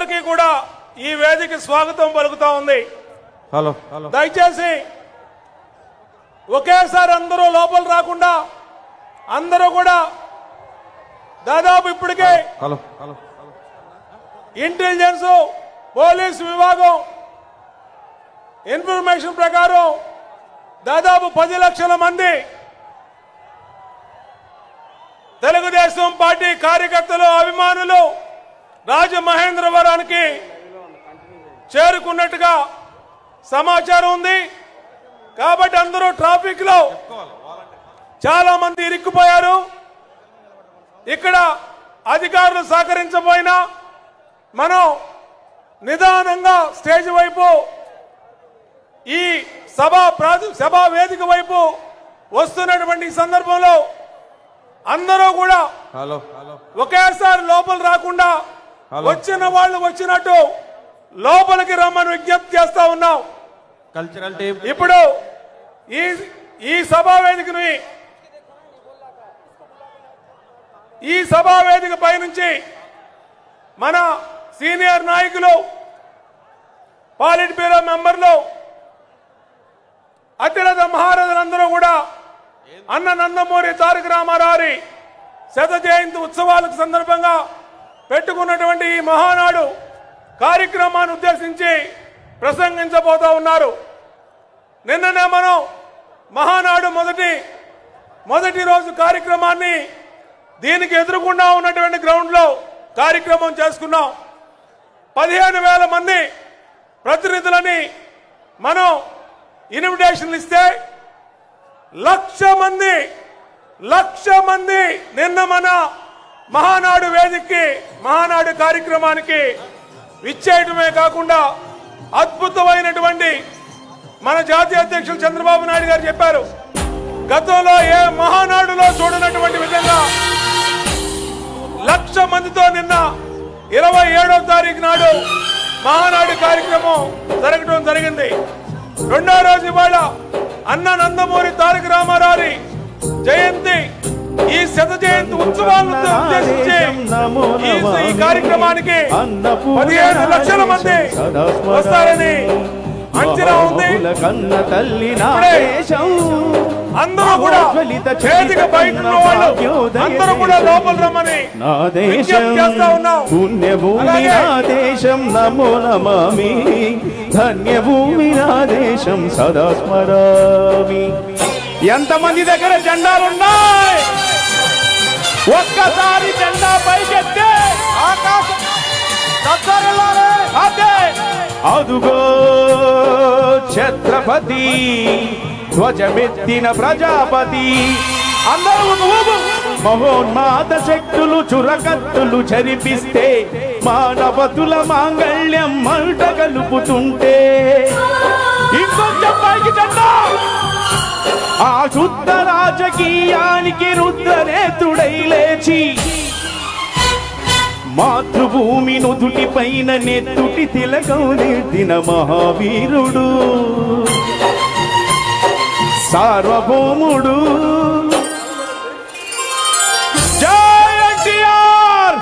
అందరికీ కూడా ఈ వేదిక స్వాగతం పలుకుతా ఉంది హలో హలో దయచేసి ఒకేసారి అందరూ లోపల రాకుండా అందరూ కూడా దాదాపు ఇప్పటికే హలో హలో ఇంటెలిజెన్స్ పోలీస్ విభాగం ఇన్ఫర్మేషన్ ప్రకారం దాదాపు పది లక్షల మంది తెలుగుదేశం పార్టీ కార్యకర్తలు అభిమానులు రాజమహేంద్రవరానికి చేరుకున్నట్టుగా సమాచారం ఉంది కాబట్టి అందరూ ట్రాఫిక్ లో చాలా మంది ఇరుక్కుపోయారు ఇక్కడ అధికారులు సహకరించబోయినా మనం నిదానంగా స్టేజ్ వైపు ఈ సభా ప్రాధ- సభా వేదిక వైపు వస్తున్నటువంటి ఈ సందర్భంలో అందరూ కూడా హలో హలో ఒకేసారి లోపల రాకుండా హలో. వచ్చిన వాళ్ళు వచ్చినట్టు లోపలికి రమ్మని విజ్ఞప్తి చేస్తా ఉన్నాం కల్చరల్ టీమ్ ఇప్పుడు ఈ ఈ సభా వేదికని ఈ సభా వేదిక పైనుంచి మన సీనియర్ నాయకులు పాలిట్ బ్యూరో మెంబర్లు అతిరథ మహారథులందరూ కూడా అన్న నందమూరి తారక రామారావు శత జయంతి ఉత్సవాలకు సందర్భంగా పెట్టుకున్నటువంటి ఈ మహానాడు కార్యక్రమాన్ని ఉద్దేశించి ప్రసంగించబోతా ఉన్నారు నిన్ననే మనం మహానాడు మొదటి మొదటి రోజు కార్యక్రమాన్ని దీనికి ఎదురుకుండా ఉన్నటువంటి గ్రౌండ్ లో కార్యక్రమం చేసుకున్నాం పదిహేను వేల మంది ప్రతినిధులని మనం ఇన్విటేషన్లు ఇస్తే లక్ష మంది లక్ష మంది నిన్న మన మహానాడు వేదికకి మహానాడు కార్యక్రమానికి విచ్చేయటమే కాకుండా అద్భుతమైనటువంటి మన జాతీయ అధ్యక్షులు చంద్రబాబు నాయుడు గారు చెప్పారు గతంలో ఏ మహానాడులో చూడనటువంటి విధంగా లక్ష మందితో నిన్న ఇరవై ఏడో తారీఖు నాడు మహానాడు కార్యక్రమం జరగడం జరిగింది రెండో రోజు ఇవాళ అన్న నందమూరి తారక రామారావు జయంతి ఈ శత జయంతి ఉత్సవాలను ఉద్దేశించి ఈ- ఈ కార్యక్రమానికి పదిహేను లక్షల మంది వస్తారని అంచనా ఉంది కన్న తల్లి నా ఇప్పుడే దేశం అందరూ కూడా వేదిక బయట ఉన్న వాళ్ళు అందరూ కూడా లోపల రమ్మని నా దేశం విజ్ఞప్తి చేస్తా ఉన్నాం. పుణ్యభూమి అలాగే నా దేశం నమో నమామి ధన్యభూమి నా దేశం సదా స్మరామి ఎంతమంది దగ్గర జెండాలున్నాయి ఒక్కసారి జెండా పైకెత్తే ఆకాశం దద్దరిల్లాలి. అదే అదుగో ఛత్రపతి ధ్వజమెత్తిన ప్రజాపతి అందరూ ఒక ఊపు. మహోన్మాద శక్తులు చురకత్తులు జరిపిస్తే మానవతుల మాంగళ్యం మంట కలుపుతుంటే ఇంకొంచెం పైకి జెండా ఆ శుద్ధ రాజకీయానికి రుద్రనేతుడై లేచి మాతృభూమి నుదుటి పైన నెత్తుటి తిలకం నెత్తిన మహావీరుడు సార్వభౌముడు జై ఎన్టీఆర్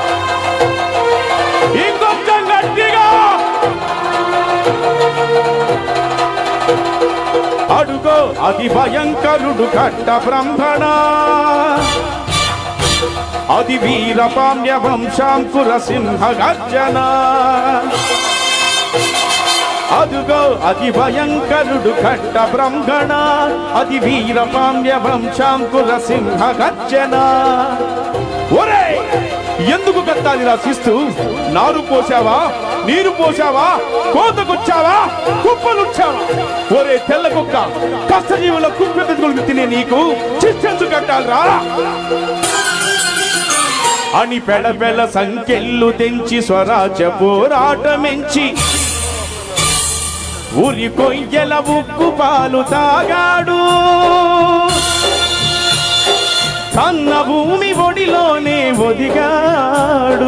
ఇంకొంచెం గట్టిగా అడుగో అతి భయంకరుడు కట్ట బ్రహ్మణ అది వీరపామ్య వంశాంకుర సింహ గర్జన అదుగో అతి భయంకరుడు కట్ట బ్రహ్మణ అది వీరపామ్య వంశాంకుర సింహ గర్జన ఒరే ఎందుకు కట్టాలి రాసిస్తూ నారు పోసావా నీరు పోసావా కోతకొచ్చావా కుప్పలుచ్చావా ఒరే తెల్ల కుక్క కష్టజీవుల కుప్ప మెతుకులు తినే నీకు చిస్టెన్స్ కట్టాలిరా అని పెడ పెడ సంఖ్యలు తెంచి స్వరాజ్య పోరాటమెంచి ఊరి కొయ్యల ఉక్కు పాలు తాగాడు కన్న భూమి ఒడిలోనే ఒదిగాడు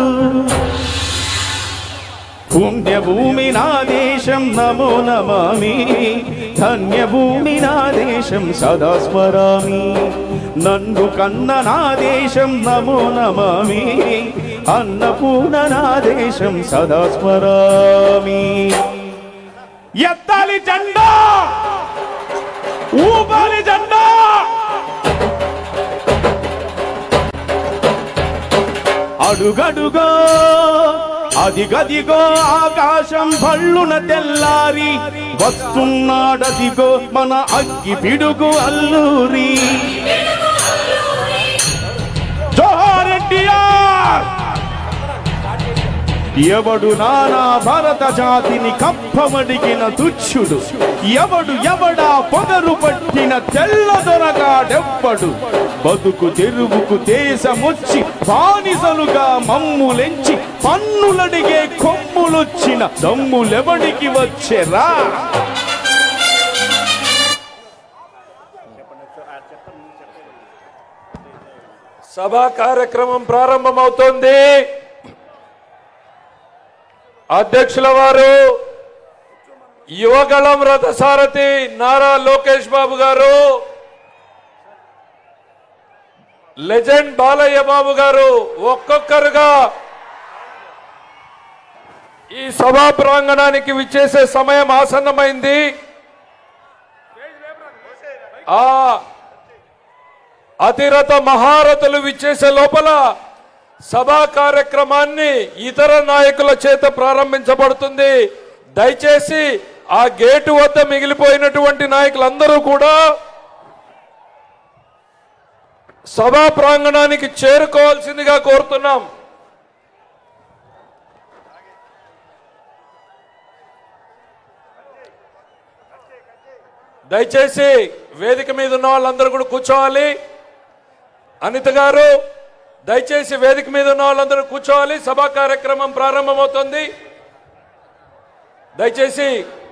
పుణ్యభూమి నా దేశం నమో నమామి ధన్యభూమి నా దేశం సదా స్మరామి నన్ను కన్న నా దేశం నమో నమామి అన్నపూర్ణ నా దేశం సదా స్మరామి ఎత్తాలి జెండా ఊపాలి జెండా అడుగడుగో అదిగదిగో ఆకాశం భళ్ళున తెల్లారి వస్తున్నాడదిగో మన అగ్గి పిడుగు అల్లూరి జోహార్ ఎన్టీఆర్ ఎవడు నానా భరత జాతిని కప్పమడిగిన తుచ్చుడు ఎవడు ఎవడా పొగరు పట్టిన తెల్లదొరగాడెవ్వడు బతుకు తెరువుకు దేశమొచ్చి బానిసలుగా మమ్ములెంచి పన్నులడిగే కొమ్ములొచ్చిన దమ్ములెవడికి వచ్చెరా సభా కార్యక్రమం ప్రారంభమవుతోంది అధ్యక్షుల వారు యువగళం రథసారథి నారా లోకేష్ బాబు గారు లెజెండ్ బాలయ్య బాబు గారు ఒక్కొక్కరుగా ఈ సభా ప్రాంగణానికి విచ్చేసే సమయం ఆసన్నమైంది ఆ అతిరథ మహారథులు విచ్చేసే లోపల సభా కార్యక్రమాన్ని ఇతర నాయకుల చేత ప్రారంభించబడుతుంది దయచేసి ఆ గేటు వద్ద మిగిలిపోయినటువంటి నాయకులందరూ కూడా సభా ప్రాంగణానికి చేరుకోవాల్సిందిగా కోరుతున్నాం దయచేసి వేదిక మీద ఉన్న వాళ్ళందరూ కూడా కూర్చోవాలి అనిత గారు దయచేసి వేదిక మీద ఉన్న వాళ్ళందరూ కూర్చోవాలి సభా కార్యక్రమం ప్రారంభమవుతుంది దయచేసి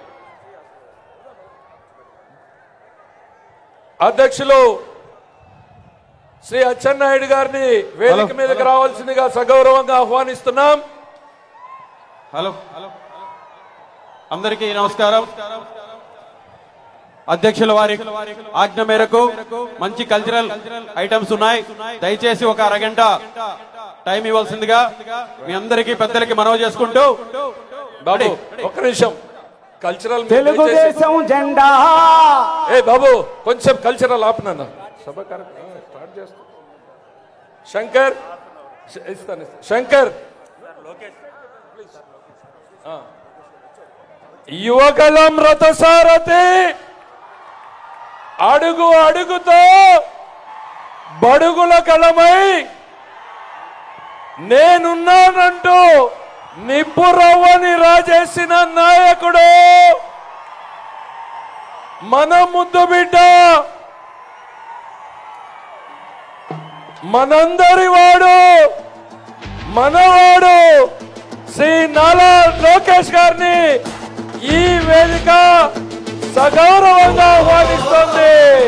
అధ్యక్షులు శ్రీ అచ్చెన్నాయుడు గారిని వేదిక హలో, మీదకి హలో. రావాల్సిందిగా సగౌరవంగా ఆహ్వానిస్తున్నాం హలో హలో అందరికీ నమస్కారం అధ్యక్షుల వారి ఆజ్ఞ మేరకు మంచి కల్చరల్ ఐటమ్స్ ఉన్నాయి దయచేసి ఒక అరగంట టైం ఇవ్వాల్సిందిగా మీ అందరికీ పెద్దలకి మనవి చేసుకుంటూ బాబు ఒక్క నిమిషం కల్చరల్ తెలుగుదేశం జెండా ఏ బాబు కొంచెం కల్చరల్ ఆపనన్న సభ కార్యక్రమం స్టార్ట్ చేస్తా శంకర్ శ- ఇస్తాను ఇస్తాను. శంకర్ ఆ. యువకలం రథసారథి అడుగు అడుగుతో బడుగుల కలమై నేనున్నానంటూ నిప్పురవ్వని రాజేసిన నాయకుడు మన ముద్దు బిడ్డ మనందరి వాడు మనవాడు శ్రీ నాలా లోకేష్ గారిని ఈ వేదిక సగౌరవంగా ఆహ్వానిస్తోంది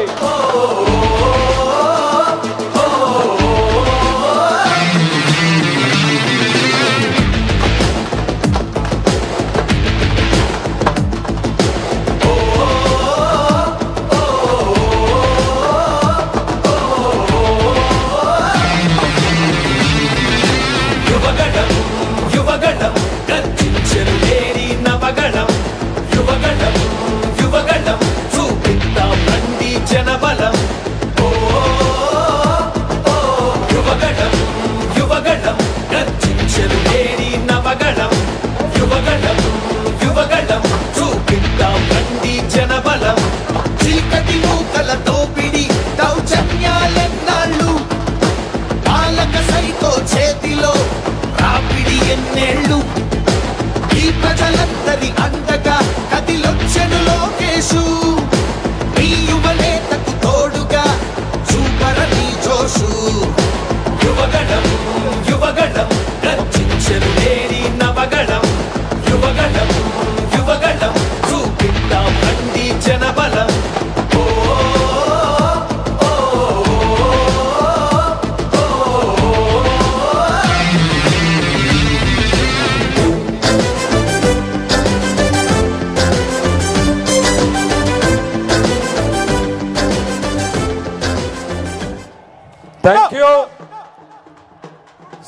యువగణం యువగణం గర్జించెను లేని నవగణం యువగణం యువగణం చూపిద్దాం రండి జనబలం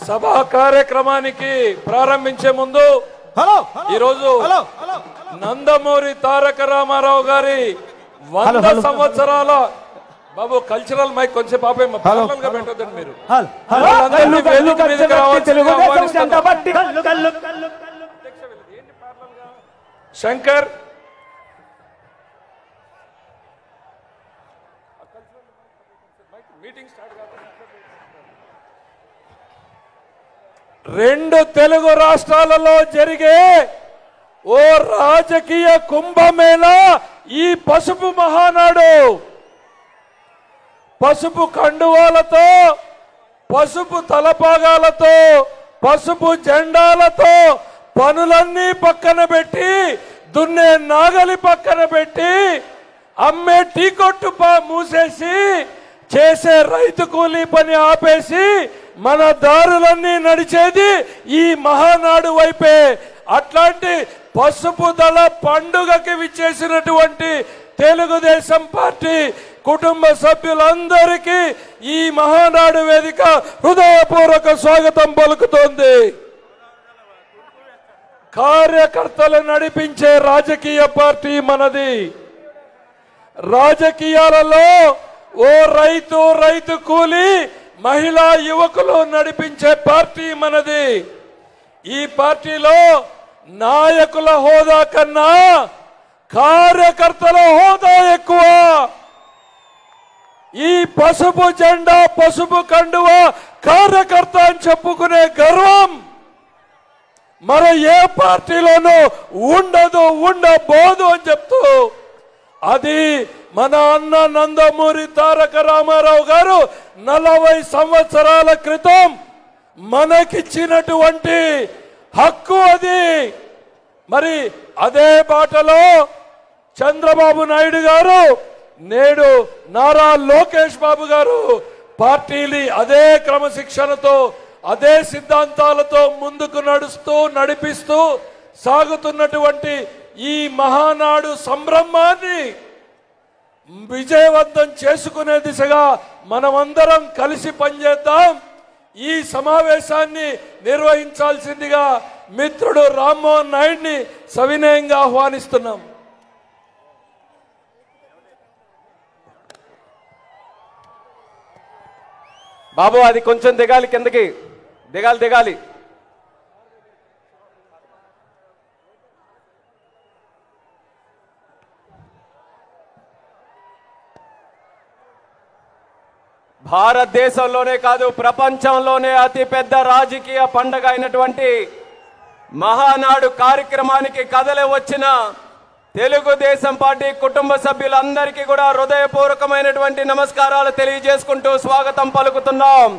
సభా కార్యక్రమానికి ప్రారంభించే ముందు హలో ఈరోజు హలో హలో నందమూరి తారక రామారావు గారి వంద హలో, హలో. సంవత్సరాల బాబు కల్చరల్ మైక్ కొంచెం పాపే హలో. parallel గా పెట్టొద్దండి మీరు హలో హలో వాళ్ళందరినీ వేదిక మీదకి రావాల్సిందిగా ఆహ్వానిస్తున్నాం. బట్టి కళ్ళు కళ్ళు కళ్ళు శంకర్ రెండు తెలుగు రాష్ట్రాలలో జరిగే ఓ రాజకీయ కుంభమేళ ఈ పసుపు మహానాడు పసుపు కండువాలతో పసుపు తలపాగాలతో పసుపు జెండాలతో పనులన్నీ పక్కన పెట్టి దున్నే నాగలి పక్కన పెట్టి అమ్మే టీ కొట్టు పా- మూసేసి చేసే రైతు కూలీ పని ఆపేసి మన దారులన్నీ నడిచేది ఈ మహానాడు వైపే అట్లాంటి పసుపు దళ పండుగకి విచ్చేసినటువంటి తెలుగుదేశం పార్టీ కుటుంబ సభ్యులందరికీ ఈ మహానాడు వేదిక హృదయపూర్వక స్వాగతం పలుకుతోంది కార్యకర్తలు నడిపించే రాజకీయ పార్టీ మనది రాజకీయాలలో ఓ రైతు రైతు కూలి మహిళా యువకులు నడిపించే పార్టీ మనది ఈ పార్టీలో నాయకుల హోదా కన్నా కార్యకర్తల హోదా ఎక్కువ ఈ పసుపు జెండా పసుపు కండువ కార్యకర్త అని చెప్పుకునే గర్వం మన ఏ పార్టీలోనూ ఉండదు ఉండబోదు అని చెప్తూ అది మన అన్న నందమూరి తారక రామారావు గారు నలభై సంవత్సరాల క్రితం మనకిచ్చినటువంటి హక్కు అది మరి అదే బాటలో చంద్రబాబు నాయుడు గారు నేడు నారా లోకేష్ బాబు గారు పార్టీని అదే క్రమశిక్షణతో అదే సిద్ధాంతాలతో ముందుకు నడుస్తూ నడిపిస్తూ సాగుతున్నటువంటి ఈ మహానాడు సంభ్రమాన్ని విజయవంతం చేసుకునే దిశగా మనమందరం కలిసి పనిచేద్దాం ఈ సమావేశాన్ని నిర్వహించాల్సిందిగా మిత్రుడు రామ్మోహన్ నాయుడిని సవినయంగా ఆహ్వానిస్తున్నాం బాబు అది కొంచెం దిగాలి కిందకి దిగాలి దిగాలి భారతదేశంలోనే కాదు ప్రపంచంలోనే అతి పెద్ద రాజకీయ పండగ అయినటువంటి మహానాడు కార్యక్రమానికి కదలి వచ్చిన తెలుగుదేశం పార్టీ కుటుంబ సభ్యులందరికీ కూడా హృదయపూర్వకమైనటువంటి నమస్కారాలు తెలియజేసుకుంటూ స్వాగతం పలుకుతున్నాం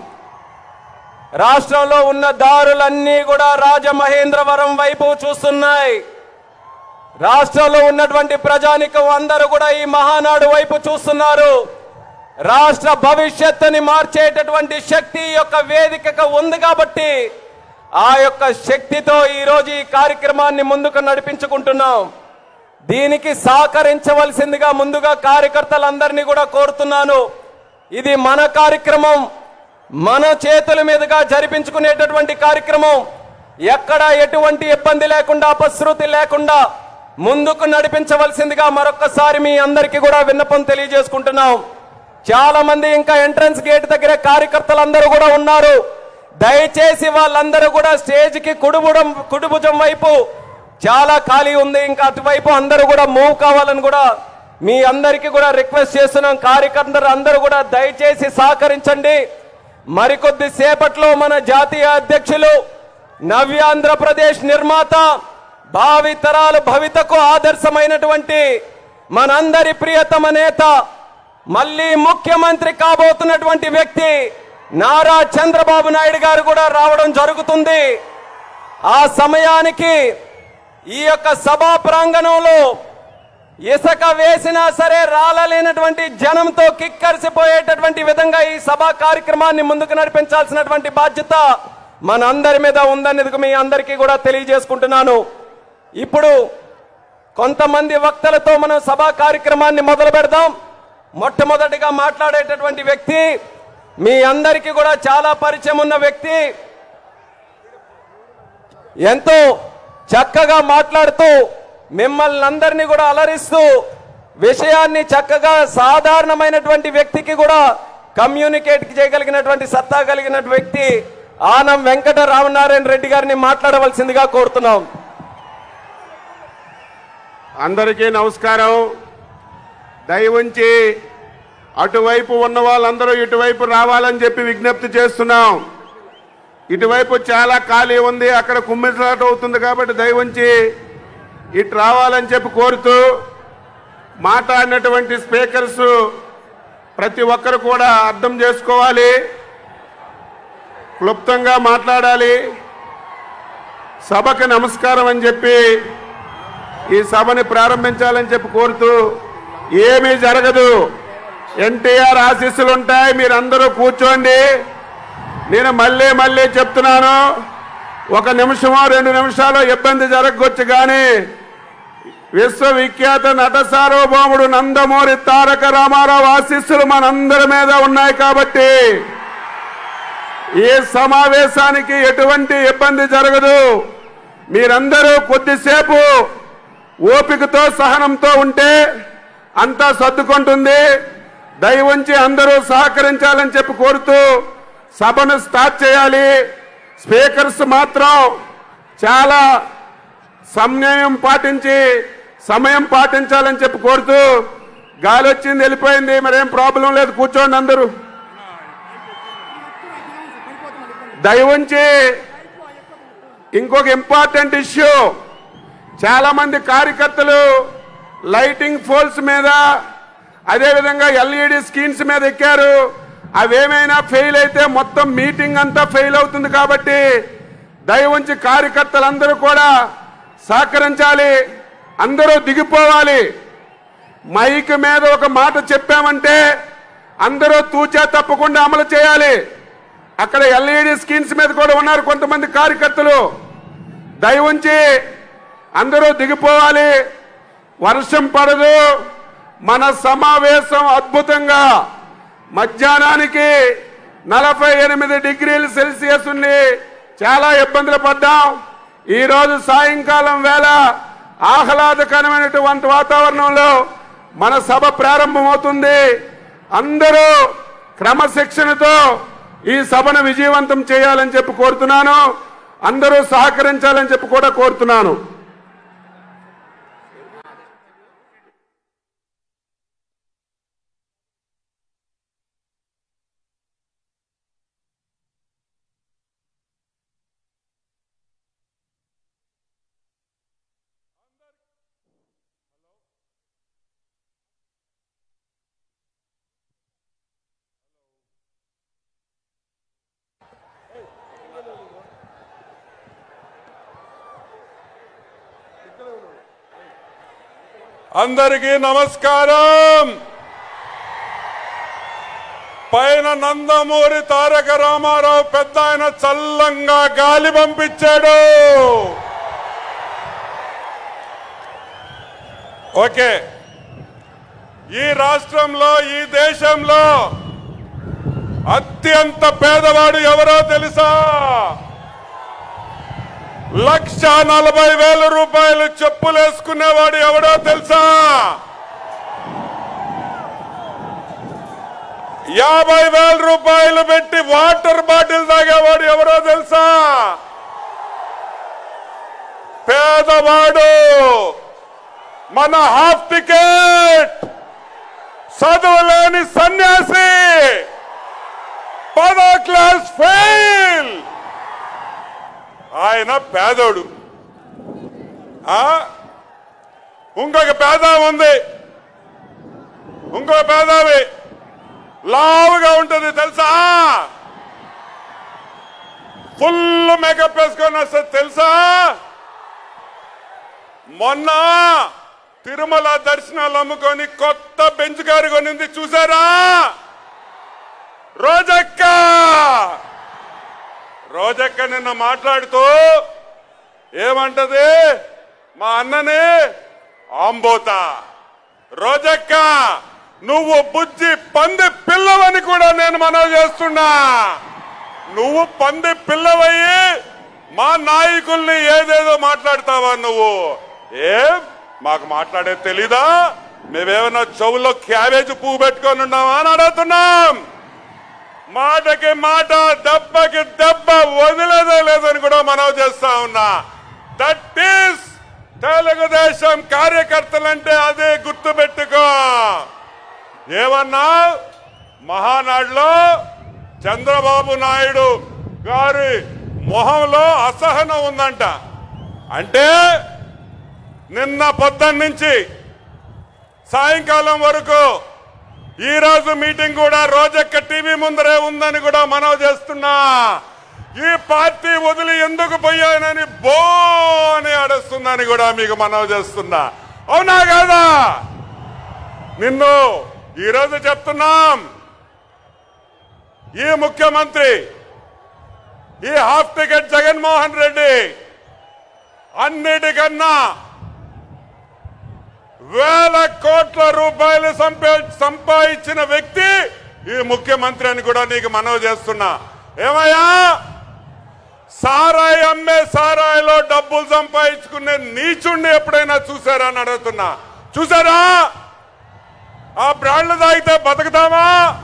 రాష్ట్రంలో ఉన్న దారులన్నీ కూడా రాజమహేంద్రవరం వైపు చూస్తున్నాయి రాష్ట్రంలో ఉన్నటువంటి ప్రజానికం అందరూ కూడా ఈ మహానాడు వైపు చూస్తున్నారు రాష్ట్ర భవిష్యత్తుని మార్చేటటువంటి శక్తి ఈ యొక్క వేదికకు ఉంది కాబట్టి ఆ యొక్క శక్తితో ఈ రోజు ఈ కార్యక్రమాన్ని ముందుకు నడిపించుకుంటున్నాం దీనికి సహకరించవలసిందిగా ముందుగా కార్యకర్తలందరినీ కూడా కోరుతున్నాను ఇది మన కార్యక్రమం మన చేతుల మీదుగా జరిపించుకునేటటువంటి కార్యక్రమం ఎక్కడ ఎటువంటి ఇబ్బంది లేకుండా అపశృతి లేకుండా ముందుకు నడిపించవలసిందిగా మరొక్కసారి మీ అందరికీ కూడా విన్నపం తెలియజేసుకుంటున్నాం చాలా మంది ఇంకా ఎంట్రన్స్ గేట్ దగ్గర కార్యకర్తలందరూ కూడా ఉన్నారు దయచేసి వాళ్ళందరూ కూడా స్టేజ్ కి కుడుబుడం కుడిభుజం వైపు చాలా ఖాళీ ఉంది ఇంకా అటువైపు అందరూ కూడా మూవ్ కావాలని కూడా మీ అందరికీ కూడా రిక్వెస్ట్ చేస్తున్నాం కార్యకర్తలు అందరూ కూడా దయచేసి సహకరించండి మరికొద్ది సేపట్లో మన జాతీయ అధ్యక్షులు నవ్యాంధ్రప్రదేశ్ నిర్మాత భావి తరాలు భవితకు ఆదర్శమైనటువంటి మనందరి ప్రియతమ నేత మళ్ళీ ముఖ్యమంత్రి కాబోతున్నటువంటి వ్యక్తి నారా చంద్రబాబు నాయుడు గారు కూడా రావడం జరుగుతుంది ఆ సమయానికి ఈ యొక్క సభా ప్రాంగణంలో ఇసుక వేసినా సరే రాలలేనటువంటి జనంతో కిక్కరిసిపోయేటటువంటి విధంగా ఈ సభా కార్యక్రమాన్ని ముందుకు నడిపించాల్సినటువంటి బాధ్యత మన అందరి మీద ఉందనేందుకు మీ అందరికీ కూడా తెలియజేసుకుంటున్నాను ఇప్పుడు కొంతమంది వక్తలతో మనం సభా కార్యక్రమాన్ని మొదలు పెడదాం మొట్టమొదటిగా మాట్లాడేటటువంటి వ్యక్తి మీ అందరికీ కూడా చాలా పరిచయం ఉన్న వ్యక్తి ఎంతో చక్కగా మాట్లాడుతూ మిమ్మల్ని అందరినీ కూడా అలరిస్తూ విషయాన్ని చక్కగా సాధారణమైనటువంటి వ్యక్తికి కూడా కమ్యూనికేట్ చేయగలిగినటువంటి సత్తా కలిగిన వ్యక్తి ఆనం వెంకట రామనారాయణ రెడ్డి గారిని మాట్లాడవలసిందిగా కోరుతున్నాం అందరికీ నమస్కారం దయవుంచి అటువైపు ఉన్న వాళ్ళందరూ ఇటువైపు రావాలని చెప్పి విజ్ఞప్తి చేస్తున్నాం ఇటువైపు చాలా ఖాళీ ఉంది అక్కడ కుమ్మిట్లాట అవుతుంది కాబట్టి దయవుంచి ఇటు రావాలని చెప్పి కోరుతూ మాట్లాడినటువంటి స్పీకర్స్ ప్రతి ఒక్కరు కూడా అర్థం చేసుకోవాలి క్లుప్తంగా మాట్లాడాలి సభకు నమస్కారం అని చెప్పి ఈ సభని ప్రారంభించాలని చెప్పి కోరుతూ ఏమీ జరగదు ఎన్టీఆర్ ఆశీస్సులు ఉంటాయి మీరందరూ కూర్చోండి నేను మళ్ళీ మళ్ళీ చెప్తున్నాను ఒక నిమిషమో రెండు నిమిషాలు ఇబ్బంది జరగవచ్చు కానీ విశ్వవిఖ్యాత నట సార్వభౌముడు నందమూరి తారక రామారావు ఆశీస్సులు మనందరి మీద ఉన్నాయి కాబట్టి ఈ సమావేశానికి ఎటువంటి ఇబ్బంది జరగదు మీరందరూ కొద్దిసేపు ఓపికతో సహనంతో ఉంటే అంతా సర్దుకుంటుంది దయవుంచి అందరూ సహకరించాలని చెప్పి కోరుతూ సభను స్టార్ట్ చేయాలి స్పీకర్స్ మాత్రం చాలా సమన్వయం పాటించి సమయం పాటించాలని చెప్పి కోరుతూ గాలి వచ్చింది వెళ్ళిపోయింది మరేం ప్రాబ్లం లేదు కూర్చోండి అందరూ దయవుంచి ఇంకొక ఇంపార్టెంట్ ఇష్యూ చాలా మంది కార్యకర్తలు లైటింగ్ పోల్స్ మీద అదేవిధంగా ఎల్ఈడి స్క్రీన్స్ మీద ఎక్కారు అవేమైనా ఫెయిల్ అయితే మొత్తం మీటింగ్ అంతా ఫెయిల్ అవుతుంది కాబట్టి దయవుంచి కార్యకర్తలందరూ కూడా సహకరించాలి అందరూ దిగిపోవాలి మైక్ మీద ఒక మాట చెప్పామంటే అందరూ తూచా తప్పకుండా అమలు చేయాలి అక్కడ ఎల్ఈడి స్క్రీన్స్ మీద కూడా ఉన్నారు కొంతమంది కార్యకర్తలు దయవుంచి అందరూ దిగిపోవాలి వర్షం పడదు మన సమావేశం అద్భుతంగా మధ్యాహ్నానికి నలభై ఎనిమిది డిగ్రీల సెల్సియస్ ఉంది చాలా ఇబ్బందులు పడ్డాం ఈ రోజు సాయంకాలం వేళ ఆహ్లాదకరమైనటువంటి వాతావరణంలో మన సభ ప్రారంభమవుతుంది అందరూ క్రమశిక్షణతో ఈ సభను విజయవంతం చేయాలని చెప్పి కోరుతున్నాను అందరూ సహకరించాలని చెప్పి కూడా కోరుతున్నాను అందరికీ నమస్కారం పైన నందమూరి తారక రామారావు పెద్ద ఆయన చల్లంగా గాలి పంపించాడు ఓకే ఈ రాష్ట్రంలో ఈ దేశంలో అత్యంత పేదవాడు ఎవరో తెలుసా లక్ష నలభై వేల రూపాయలు చెప్పులేసుకునేవాడు ఎవడో తెలుసా యాభై వేల రూపాయలు పెట్టి వాటర్ బాటిల్ తాగేవాడు ఎవరో తెలుసా పేదవాడు మన హాఫ్ టికెట్ చదువులేని సన్యాసి పదో క్లాస్ ఫెయిల్ ఆయన పేదోడు ఆ? ఇంకొక పేద ఉంది ఇంకొక పేదవి లావుగా ఉంటుంది తెలుసా ఫుల్ మేకప్ వేసుకొని వస్తుంది తెలుసా మొన్న తిరుమల దర్శనాలు అమ్ముకొని కొత్త బెంచ్ కారు కొనింది చూసారా రోజక్క రోజక్క నిన్న మాట్లాడుతూ ఏమంటది మా అన్నని ఆంబోతా రోజక్క నువ్వు బుజ్జి పంది పిల్లవని కూడా నేను మనవి చేస్తున్నా నువ్వు పంది పిల్లవయ్యి మా నాయకుల్ని ఏదేదో మాట్లాడతావా నువ్వు ఏం మాకు మాట్లాడేది తెలీదా మేమేమన్నా చెవుల్లో క్యాబేజ్ పువ్వు పెట్టుకొని ఉన్నామా అని అడుగుతున్నాం మాటకి మాట దెబ్బకి దెబ్బ వదిలేదే లేదని కూడా మనవి చేస్తా ఉన్నా దట్ ఈస్ తెలుగుదేశం కార్యకర్తలంటే అదే గుర్తు పెట్టుకో ఏమన్నా మహానాడులో చంద్రబాబు నాయుడు గారి మొహంలో అసహనం ఉందంట అంటే నిన్న పొద్దున్న నుంచి సాయంకాలం వరకు ఈ రోజు మీటింగ్ కూడా రోజక్క టీవీ ముందరే ఉందని కూడా మనవి చేస్తున్నా ఈ పార్టీ వదిలి ఎందుకు పోయానని బో అని అడుస్తుందని కూడా మీకు మనవి చేస్తున్నా అవునా కాదా నిన్ను ఈరోజు చెప్తున్నాం ఈ ముఖ్యమంత్రి ఈ హాఫ్ టికెట్ జగన్మోహన్ రెడ్డి అన్నిటికన్నా వేల కోట్ల రూపాయలు సంపా- సంపాదించిన వ్యక్తి ఈ ముఖ్యమంత్రి అని కూడా నీకు మనవి చేస్తున్నా ఏమయ్యా సారాయి అమ్మే సారాయిలో డబ్బులు సంపాదించుకునే నీచుండి ఎప్పుడైనా చూసారా అని అడుగుతున్నా చూసారా ఆ బ్రాండ్లు తాగితే బతుకుతామా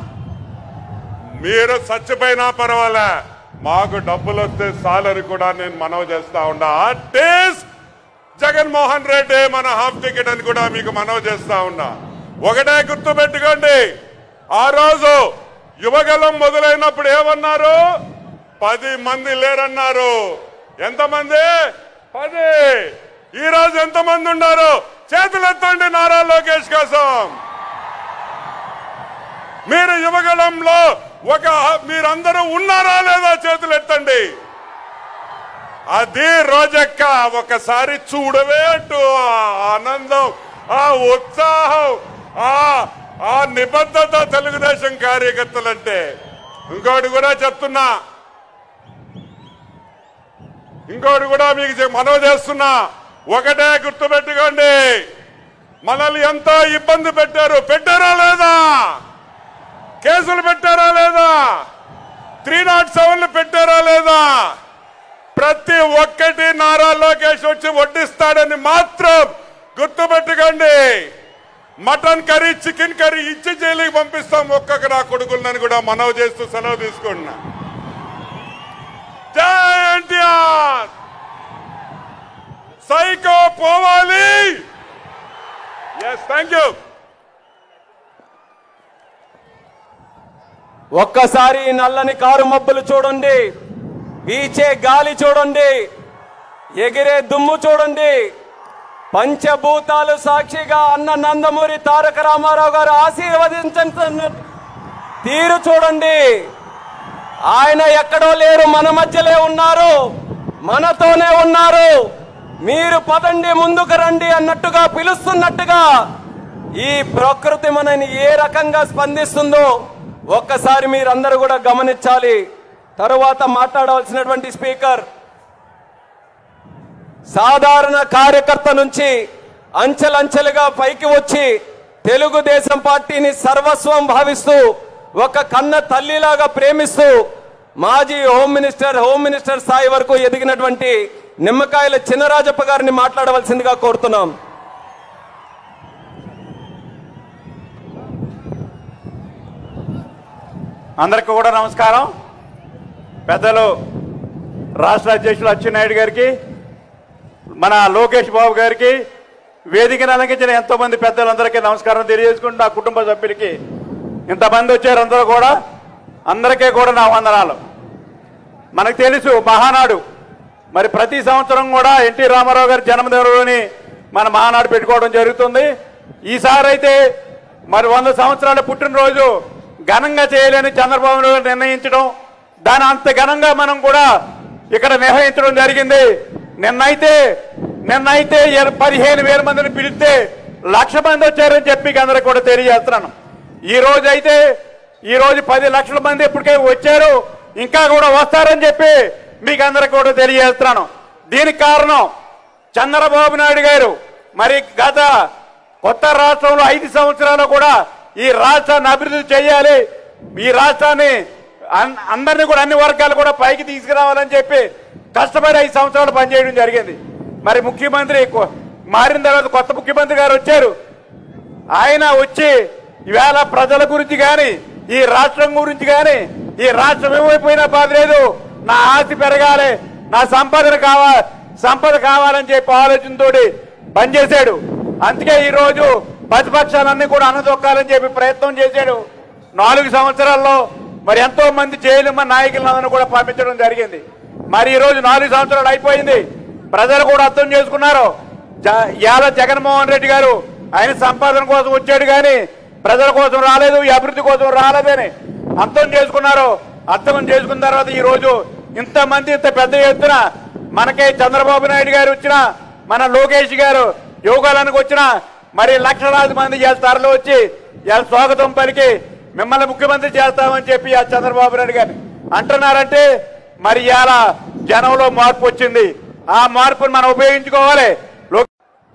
మీరు చచ్చిపోయినా పర్వాలే మాకు డబ్బులు వస్తే చాలని కూడా నేను మనవి చేస్తా ఉండా టేస్ జగన్మోహన్ రెడ్డి మన హాఫ్ టికెట్ అని కూడా మీకు మనవి చేస్తా ఉన్నా ఒకటే గుర్తు పెట్టుకోండి ఆ రోజు యువగలం మొదలైనప్పుడు ఏమన్నారు పది మంది లేరన్నారు ఎంతమంది పది ఈ రోజు ఎంతమంది ఉన్నారు చేతులు ఎత్తండి నారా లోకేష్ కోసం మీరు యువగలంలో ఒక మీరందరూ ఉన్నారా లేదా చేతులు ఎత్తండి అది రోజక్క ఒకసారి చూడవే అంటూ ఆ ఆనందం ఆ ఉత్సాహం ఆ ఆ నిబద్ధత తెలుగుదేశం కార్యకర్తలంటే ఇంకోటి కూడా చెప్తున్నా ఇంకోటి కూడా మీకు చె- మనవి చేస్తున్నా ఒకటే గుర్తుపెట్టుకోండి మనల్ని ఎంతో ఇబ్బంది పెట్టారు పెట్టారా లేదా కేసులు పెట్టారా లేదా త్రీ నాట్ సెవెన్లు పెట్టారా లేదా ప్రతి ఒక్కటి నారా లోకేష్ వచ్చి వడ్డిస్తాడని మాత్రం గుర్తుపెట్టుకోండి మటన్ కర్రీ చికెన్ కర్రీ ఇచ్చి జైలుకి పంపిస్తాం ఒక్కొక్క నా కొడుకులని కూడా మనవి చేస్తూ సెలవు తీసుకున్నా జై ఎన్టీఆర్ సైకో పోవాలి ఎస్ థ్యాంక్ యూ ఒక్కసారి ఈ నల్లని కారు మబ్బులు చూడండి వీచే గాలి చూడండి ఎగిరే దుమ్ము చూడండి పంచభూతాలు సాక్షిగా అన్న నందమూరి తారక రామారావు గారు ఆశీర్వదించిన తీరు చూడండి ఆయన ఎక్కడో లేరు మన మధ్యలో ఉన్నారు మనతోనే ఉన్నారు మీరు పదండి ముందుకు రండి అన్నట్టుగా పిలుస్తున్నట్టుగా ఈ ప్రకృతి మనని ఏ రకంగా స్పందిస్తుందో ఒక్కసారి మీరందరూ కూడా గమనించాలి తరువాత మాట్లాడవలసినటువంటి స్పీకర్ సాధారణ కార్యకర్త నుంచి అంచెలంచెలుగా పైకి వచ్చి తెలుగుదేశం పార్టీని సర్వస్వం భావిస్తూ ఒక కన్న తల్లిలాగా ప్రేమిస్తూ మాజీ హోమ్ మినిస్టర్ హోమ్ మినిస్టర్ స్థాయి వరకు ఎదిగినటువంటి నిమ్మకాయల చిన్నరాజప్ప గారిని మాట్లాడవలసిందిగా కోరుతున్నాం అందరికి కూడా నమస్కారం పెద్దలు రాష్ట్ర అధ్యక్షులు అచ్చెన్నాయుడు గారికి మన లోకేష్ బాబు గారికి వేదికను అలంకించిన ఎంతో మంది పెద్దలందరికీ నమస్కారం తెలియజేసుకుంటూ నా కుటుంబ సభ్యులకి ఇంతమంది వచ్చారు అందరూ కూడా అందరికీ కూడా నా వందనాలు మనకు తెలుసు మహానాడు మరి ప్రతి సంవత్సరం కూడా ఎన్టీ రామారావు గారి జన్మదినంలోని మన మహానాడు పెట్టుకోవడం జరుగుతుంది ఈసారి అయితే మరి వంద సంవత్సరాల పుట్టినరోజు ఘనంగా చేయలేని చంద్రబాబు నాయుడు గారు నిర్ణయించడం దాని అంత ఘనంగా మనం కూడా ఇక్కడ నిర్వహించడం జరిగింది నిన్నైతే నిన్నైతే ఇర- పదిహేను వేల మందిని పిలిస్తే లక్ష మంది వచ్చారని చెప్పి మీకు అందరికి కూడా తెలియజేస్తున్నాను ఈ రోజు అయితే ఈ రోజు పది లక్షల మంది ఇప్పటికే వచ్చారు ఇంకా కూడా వస్తారని చెప్పి మీకు అందరికి కూడా తెలియజేస్తున్నాను దీనికి కారణం చంద్రబాబు నాయుడు గారు మరి గత కొత్త రాష్ట్రంలో ఐదు సంవత్సరాలు కూడా ఈ రాష్ట్రాన్ని అభివృద్ధి చేయాలి ఈ రాష్ట్రాన్ని అన్- అందరినీ కూడా అన్ని వర్గాలు కూడా పైకి తీసుకురావాలని చెప్పి కష్టపడి ఐదు సంవత్సరాలు పనిచేయడం జరిగింది మరి ముఖ్యమంత్రి కొ- మారిన తర్వాత కొత్త ముఖ్యమంత్రి గారు వచ్చారు ఆయన వచ్చి ఈవేళ ప్రజల గురించి కానీ ఈ రాష్ట్రం గురించి కానీ ఈ రాష్ట్రం ఏమైపోయినా బాధ లేదు నా ఆస్తి పెరగాలి నా సంపదన కావా సంపద కావాలని చెప్పి ఆలోచనతోటి పనిచేశాడు అందుకే ఈ రోజు ప్రతిపక్షాలన్నీ కూడా అనదొక్కాలని చెప్పి ప్రయత్నం చేశాడు నాలుగు సంవత్సరాల్లో మరి ఎంతో మంది జైలు మన నాయకులందరూ కూడా పంపించడం జరిగింది మరి ఈ రోజు నాలుగు సంవత్సరాలు అయిపోయింది ప్రజలు కూడా అర్థం చేసుకున్నారు జ- ఇవాళ జగన్మోహన్ రెడ్డి గారు ఆయన సంపాదన కోసం వచ్చాడు కానీ ప్రజల కోసం రాలేదు ఈ అభివృద్ధి కోసం రాలేదని అర్థం చేసుకున్నారు అర్థం చేసుకున్న తర్వాత ఈ రోజు ఇంతమంది ఇంత పెద్ద ఎత్తున మనకే చంద్రబాబు నాయుడు గారు వచ్చిన మన లోకేష్ గారు యోగాలకు వచ్చిన మరి లక్షలాది మంది ఇవాళ తరలి వచ్చి ఇవాళ స్వాగతం పలికి మిమ్మల్ని ముఖ్యమంత్రి చేస్తామని చెప్పి ఆ చంద్రబాబు నాయుడు గారు అంటున్నారంటే మరి ఇవాళ జనంలో మార్పు వచ్చింది ఆ మార్పును మనం ఉపయోగించుకోవాలి లో-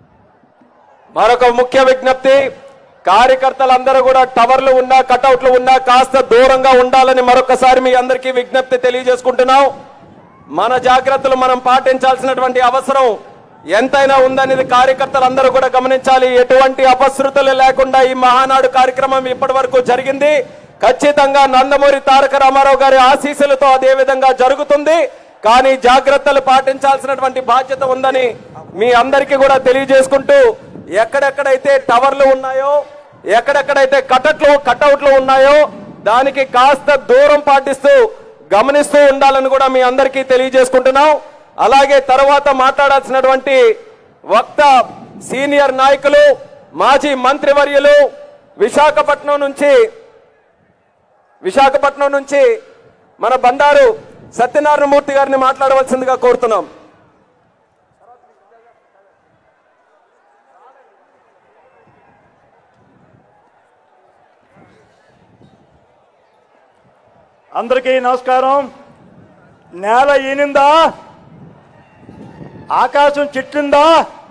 మరొక ముఖ్య విజ్ఞప్తి కార్యకర్తలందరూ కూడా టవర్లు ఉన్నా కటౌట్లు ఉన్నా కాస్త దూరంగా ఉండాలని మరొకసారి మీ అందరికీ విజ్ఞప్తి తెలియజేసుకుంటున్నాం మన జాగ్రత్తలు మనం పాటించాల్సినటువంటి అవసరం ఎంతైనా ఉందనేది కార్యకర్తలందరూ కూడా గమనించాలి ఎటువంటి అపశృతులు లేకుండా ఈ మహానాడు కార్యక్రమం ఇప్పటి వరకు జరిగింది ఖచ్చితంగా నందమూరి తారక రామారావు గారి ఆశీస్సులతో అదే విధంగా జరుగుతుంది కానీ జాగ్రత్తలు పాటించాల్సినటువంటి బాధ్యత ఉందని మీ అందరికీ కూడా తెలియజేసుకుంటూ ఎక్కడెక్కడైతే టవర్లు ఉన్నాయో ఎక్కడెక్కడైతే కటట్లు కటౌట్లు ఉన్నాయో దానికి కాస్త దూరం పాటిస్తూ గమనిస్తూ ఉండాలని కూడా మీ అందరికీ తెలియజేసుకుంటున్నాం అలాగే తర్వాత మాట్లాడాల్సినటువంటి వక్త సీనియర్ నాయకులు మాజీ మంత్రివర్యులు విశాఖపట్నం నుంచి విశాఖపట్నం నుంచి మన బండారు సత్యనారాయణమూర్తి గారిని మాట్లాడవలసిందిగా కోరుతున్నాం అందరికీ నమస్కారం నేల ఈనిందా ఆకాశం చిట్లిందా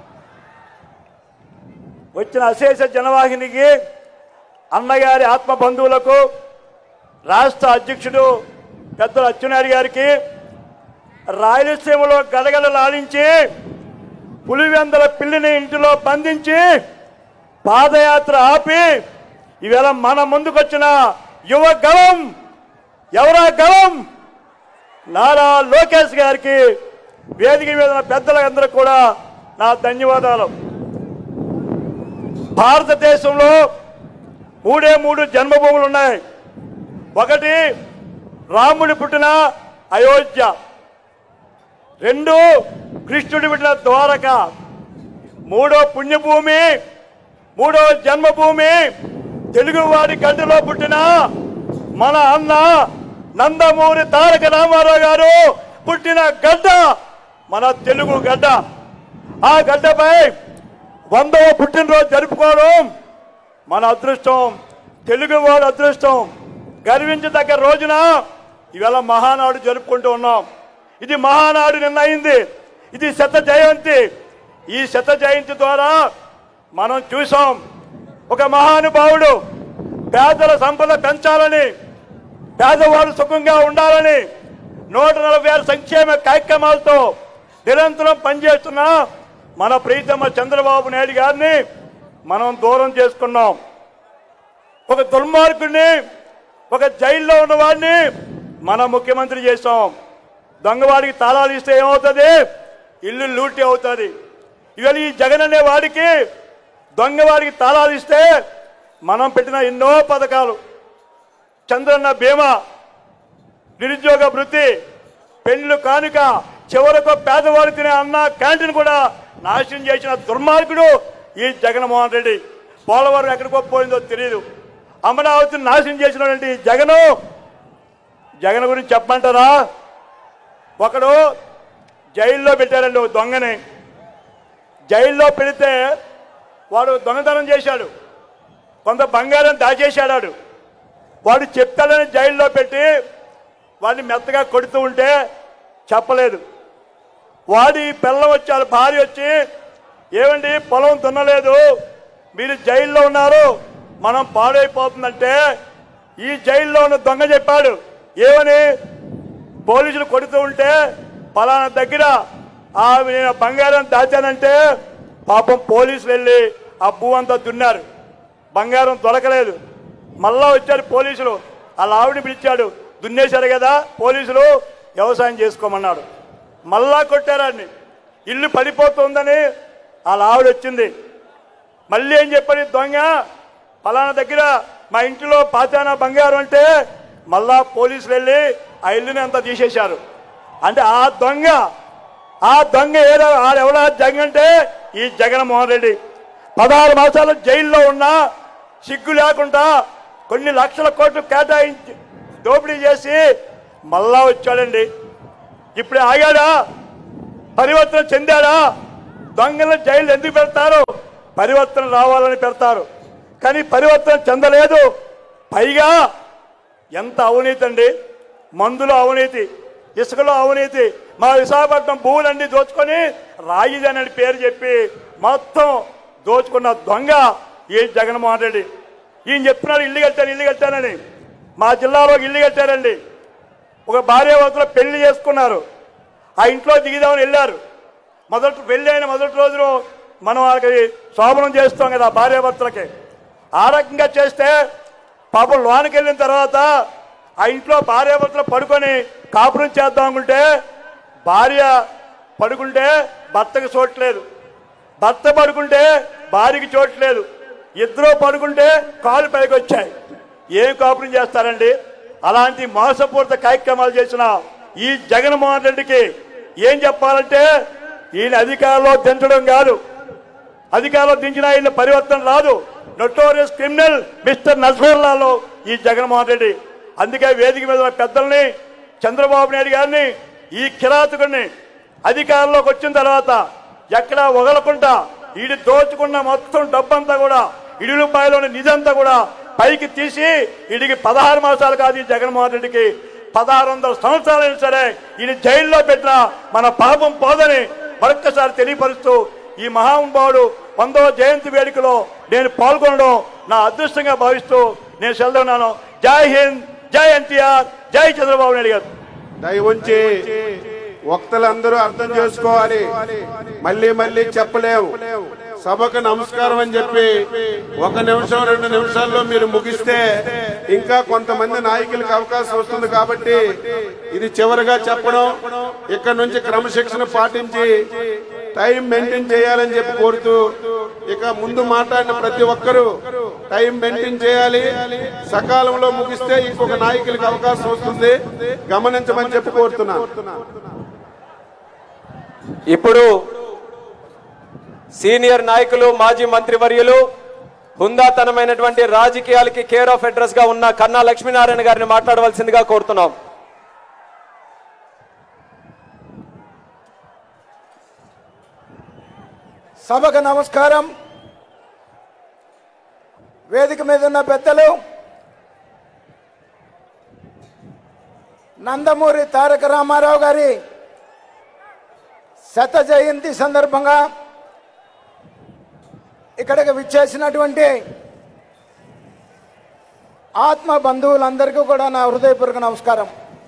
వచ్చిన అశేష జనవాహినికి అన్నగారి ఆత్మ బంధువులకు రాష్ట్ర అధ్యక్షుడు పెద్దల అచ్చెన్నాయుడు గారికి రాయలసీమలో గడగడలాడించి పులివెందల పిల్లిని ఇంటిలో బంధించి పాదయాత్ర ఆపి ఈవేళ మన ముందుకొచ్చిన యువ గలం ఎవరా గలం నారా లోకేష్ గారికి వేదిక మీద ఉన్న పెద్దలందరూ కూడా నా ధన్యవాదాలు భారతదేశంలో మూడే మూడు జన్మభూములు ఉన్నాయి ఒకటి రాముడి పుట్టిన అయోధ్య రెండు కృష్ణుడి పుట్టిన ద్వారక మూడో పుణ్యభూమి మూడో జన్మభూమి తెలుగువాడి గడ్డలో పుట్టిన మన అన్న నందమూరి తారక రామారావు గారు పుట్టిన గడ్డ మన తెలుగు గడ్డ ఆ గడ్డపై వందవ పుట్టినరోజు జరుపుకోవడం మన అదృష్టం తెలుగువాడు అదృష్టం గర్వించదగ్గ రోజున ఇవాళ మహానాడు జరుపుకుంటూ ఉన్నాం ఇది మహానాడు నిన్న అయింది ఇది శత జయంతి ఈ శత జయంతి ద్వారా మనం చూసాం ఒక మహానుభావుడు పేదల సంపద పెంచాలని పేదవాళ్ళు సుఖంగా ఉండాలని నూట నలభై ఆరు సంక్షేమ కార్యక్రమాలతో నిరంతరం పనిచేస్తున్న మన ప్రీతమ్మ చంద్రబాబు నాయుడు గారిని మనం దూరం చేసుకున్నాం ఒక దుర్మార్గుడిని ఒక జైల్లో ఉన్న వాడిని మన ముఖ్యమంత్రి చేస్తాం దొంగవాడికి తాళాలు ఇస్తే ఏమవుతుంది ఇల్లు లూటీ అవుతుంది ఇవాళ ఈ జగన్ అనే వాడికి దొంగవాడికి తాళాలు ఇస్తే మనం పెట్టిన ఎన్నో పథకాలు చంద్రన్న బీమా నిరుద్యోగ వృత్తి పెళ్లి కానుక చివరకు పేదవాడు తినే అన్న క్యాంటీన్ కూడా నాశనం చేసిన దుర్మార్గుడు ఈ జగన్మోహన్ రెడ్డి పోలవరం ఎక్కడికో పోయిందో తెలియదు అమరావతిని నాశనం చేసినటువంటి ఈ జగను జగన్ గురించి చెప్పమంటారా ఒకడు జైల్లో పెట్టారండి ఒక దొంగని జైల్లో పెడితే వాడు దొంగతనం చేశాడు కొంత బంగారం దాచేశాడాడు వాడు చెప్తాడని జైల్లో పెట్టి వాడిని మెత్తగా కొడుతూ ఉంటే చెప్పలేదు వాడి పిల్లం వచ్చాడు భార్య వచ్చి ఏమండి పొలం దున్నలేదు మీరు జైల్లో ఉన్నారు మనం పాడైపోతుందంటే ఈ జైల్లో ఉన్న దొంగ చెప్పాడు ఏమని పోలీసులు కొడుతూ ఉంటే పలానా దగ్గర ఆ నేను బంగారం దాచానంటే పాపం పోలీసులు వెళ్ళి ఆ భూ అంతా దున్నారు బంగారం దొరకలేదు మళ్ళా వచ్చారు పోలీసులు వాళ్ళ ఆవిడని పిలిచాడు దున్నేశారు కదా పోలీసులు వ్యవసాయం చేసుకోమన్నాడు మళ్ళా కొట్టారాన్ని ఇల్లు పడిపోతుందని వాళ్ళ ఆవిడ వచ్చింది మళ్ళీ ఏం చెప్పాడు ఈ దొంగ ఫలానా దగ్గర మా ఇంటిలో పాచానా బంగారం అంటే మళ్ళా పోలీసులు వెళ్ళి ఆ ఇల్లుని అంతా తీసేశారు అంటే ఆ దొంగ ఆ దొంగ ఏదో ఆడెవడా దొంగ అంటే ఈ జగన్మోహన్ రెడ్డి పదహారు మాసాలు జైల్లో ఉన్నా సిగ్గు లేకుండా కొన్ని లక్షల కోట్లు కేటాయించి దోపిడీ చేసి మళ్ళా వచ్చాడండి ఇప్పుడు ఆగాడా పరివర్తన చెందాడా దొంగలను జైలు ఎందుకు పెడతారు పరివర్తన రావాలని పెడతారు కానీ పరివర్తన చెందలేదు పైగా ఎంత అవినీతి అండి మందులో అవినీతి ఇసుకలో అవినీతి మా విశాఖపట్నం భూములన్నీ దోచుకొని రాయిదని అని పేరు చెప్పి మొత్తం దోచుకున్న దొంగ ఈ జగన్మోహన్ రెడ్డి ఈయన చెప్తున్నాడు ఇల్లు కట్టాను ఇల్లు కట్టానని మా జిల్లాలో ఇల్లు కట్టారండి ఒక భార్యాభర్తలు పెళ్లి చేసుకున్నారు ఆ ఇంట్లో దిగుదామని వెళ్ళారు మొదటి పెళ్లి అయిన మొదటి రోజును మనం వాళ్ళకి శోభనం చేస్తాం కదా భార్యాభర్తలకి ఆ రకంగా చేస్తే పాపం లోనికి వెళ్ళిన తర్వాత ఆ ఇంట్లో భార్యాభర్తలు పడుకొని కాపురం చేద్దాం అనుకుంటే భార్య పడుకుంటే భర్తకు చోట్లేదు భర్త పడుకుంటే భార్యకి చోట్లేదు ఇద్దరు పడుకుంటే కాలు పైకి వచ్చాయి ఏం కాపురం చేస్తారండి అలాంటి మోసపూరిత కార్యక్రమాలు చేసిన ఈ జగన్మోహన్ రెడ్డికి ఏం చెప్పాలంటే ఈయన అధికారంలో దించడం కాదు అధికారంలో దించిన ఈయన పరివర్తన రాదు నొటోరియస్ క్రిమినల్ మిస్టర్ నజరుల్లాలో ఈ జగన్మోహన్ రెడ్డి అందుకే వేదిక మీద ఉన్న పెద్దల్ని చంద్రబాబు నాయుడు గారిని ఈ కిరాతకుడిని అధికారంలోకి వచ్చిన తర్వాత ఎక్కడా వగలకుండా ఈడి దోచుకున్న మొత్తం డబ్బంతా కూడా ఇడులపాయలోని నిజంతా కూడా పైకి తీసి ఈడికి పదహారు మాసాలు కాదు ఈ జగన్మోహన్ రెడ్డికి పదహారు వందల సంవత్సరాలైనా సరే ఈయన జైల్లో పెట్టిన మన పాపం పోదని మరొక్కసారి తెలియపరుస్తూ ఈ మహానుభావుడు వందవ జయంతి వేడుకలో నేను పాల్గొనడం నా అదృష్టంగా భావిస్తూ నేను సెలవున్నాను జై హింద్ జై ఎన్టీఆర్ జై చంద్రబాబు నాయుడు గారు దయ ఉంచి వక్తలందరూ అర్థం చేసుకోవాలి మళ్ళీ మళ్ళీ చెప్పలేము సభకు నమస్కారం అని చెప్పి ఒక నిమిషం రెండు నిమిషాల్లో మీరు ముగిస్తే ఇంకా కొంతమంది నాయకులకు అవకాశం వస్తుంది కాబట్టి ఇది చివరిగా చెప్పడం ఇక్కడ నుంచి క్రమశిక్షణ పాటించి టైం మెయింటైన్ చేయాలని చెప్పి కోరుతూ ఇక ముందు మాట్లాడిన ప్రతి ఒక్కరూ టైం మెయింటైన్ చేయాలి సకాలంలో ముగిస్తే ఇంకొక నాయకులకు అవకాశం వస్తుంది గమనించమని చెప్పి కోరుతున్నాను ఇప్పుడు సీనియర్ నాయకులు మాజీ మంత్రివర్యులు హుందాతనమైనటువంటి రాజకీయాలకి కేర్ ఆఫ్ అడ్రస్ గా ఉన్న కన్నా లక్ష్మీనారాయణ గారిని మాట్లాడవలసిందిగా కోరుతున్నాం సభకు నమస్కారం వేదిక మీద ఉన్న పెద్దలు నందమూరి తారక రామారావు గారి శత జయంతి సందర్భంగా ఇక్కడికి విచ్చేసినటువంటి ఆత్మ బంధువులందరికీ కూడా నా హృదయపూర్వక నమస్కారం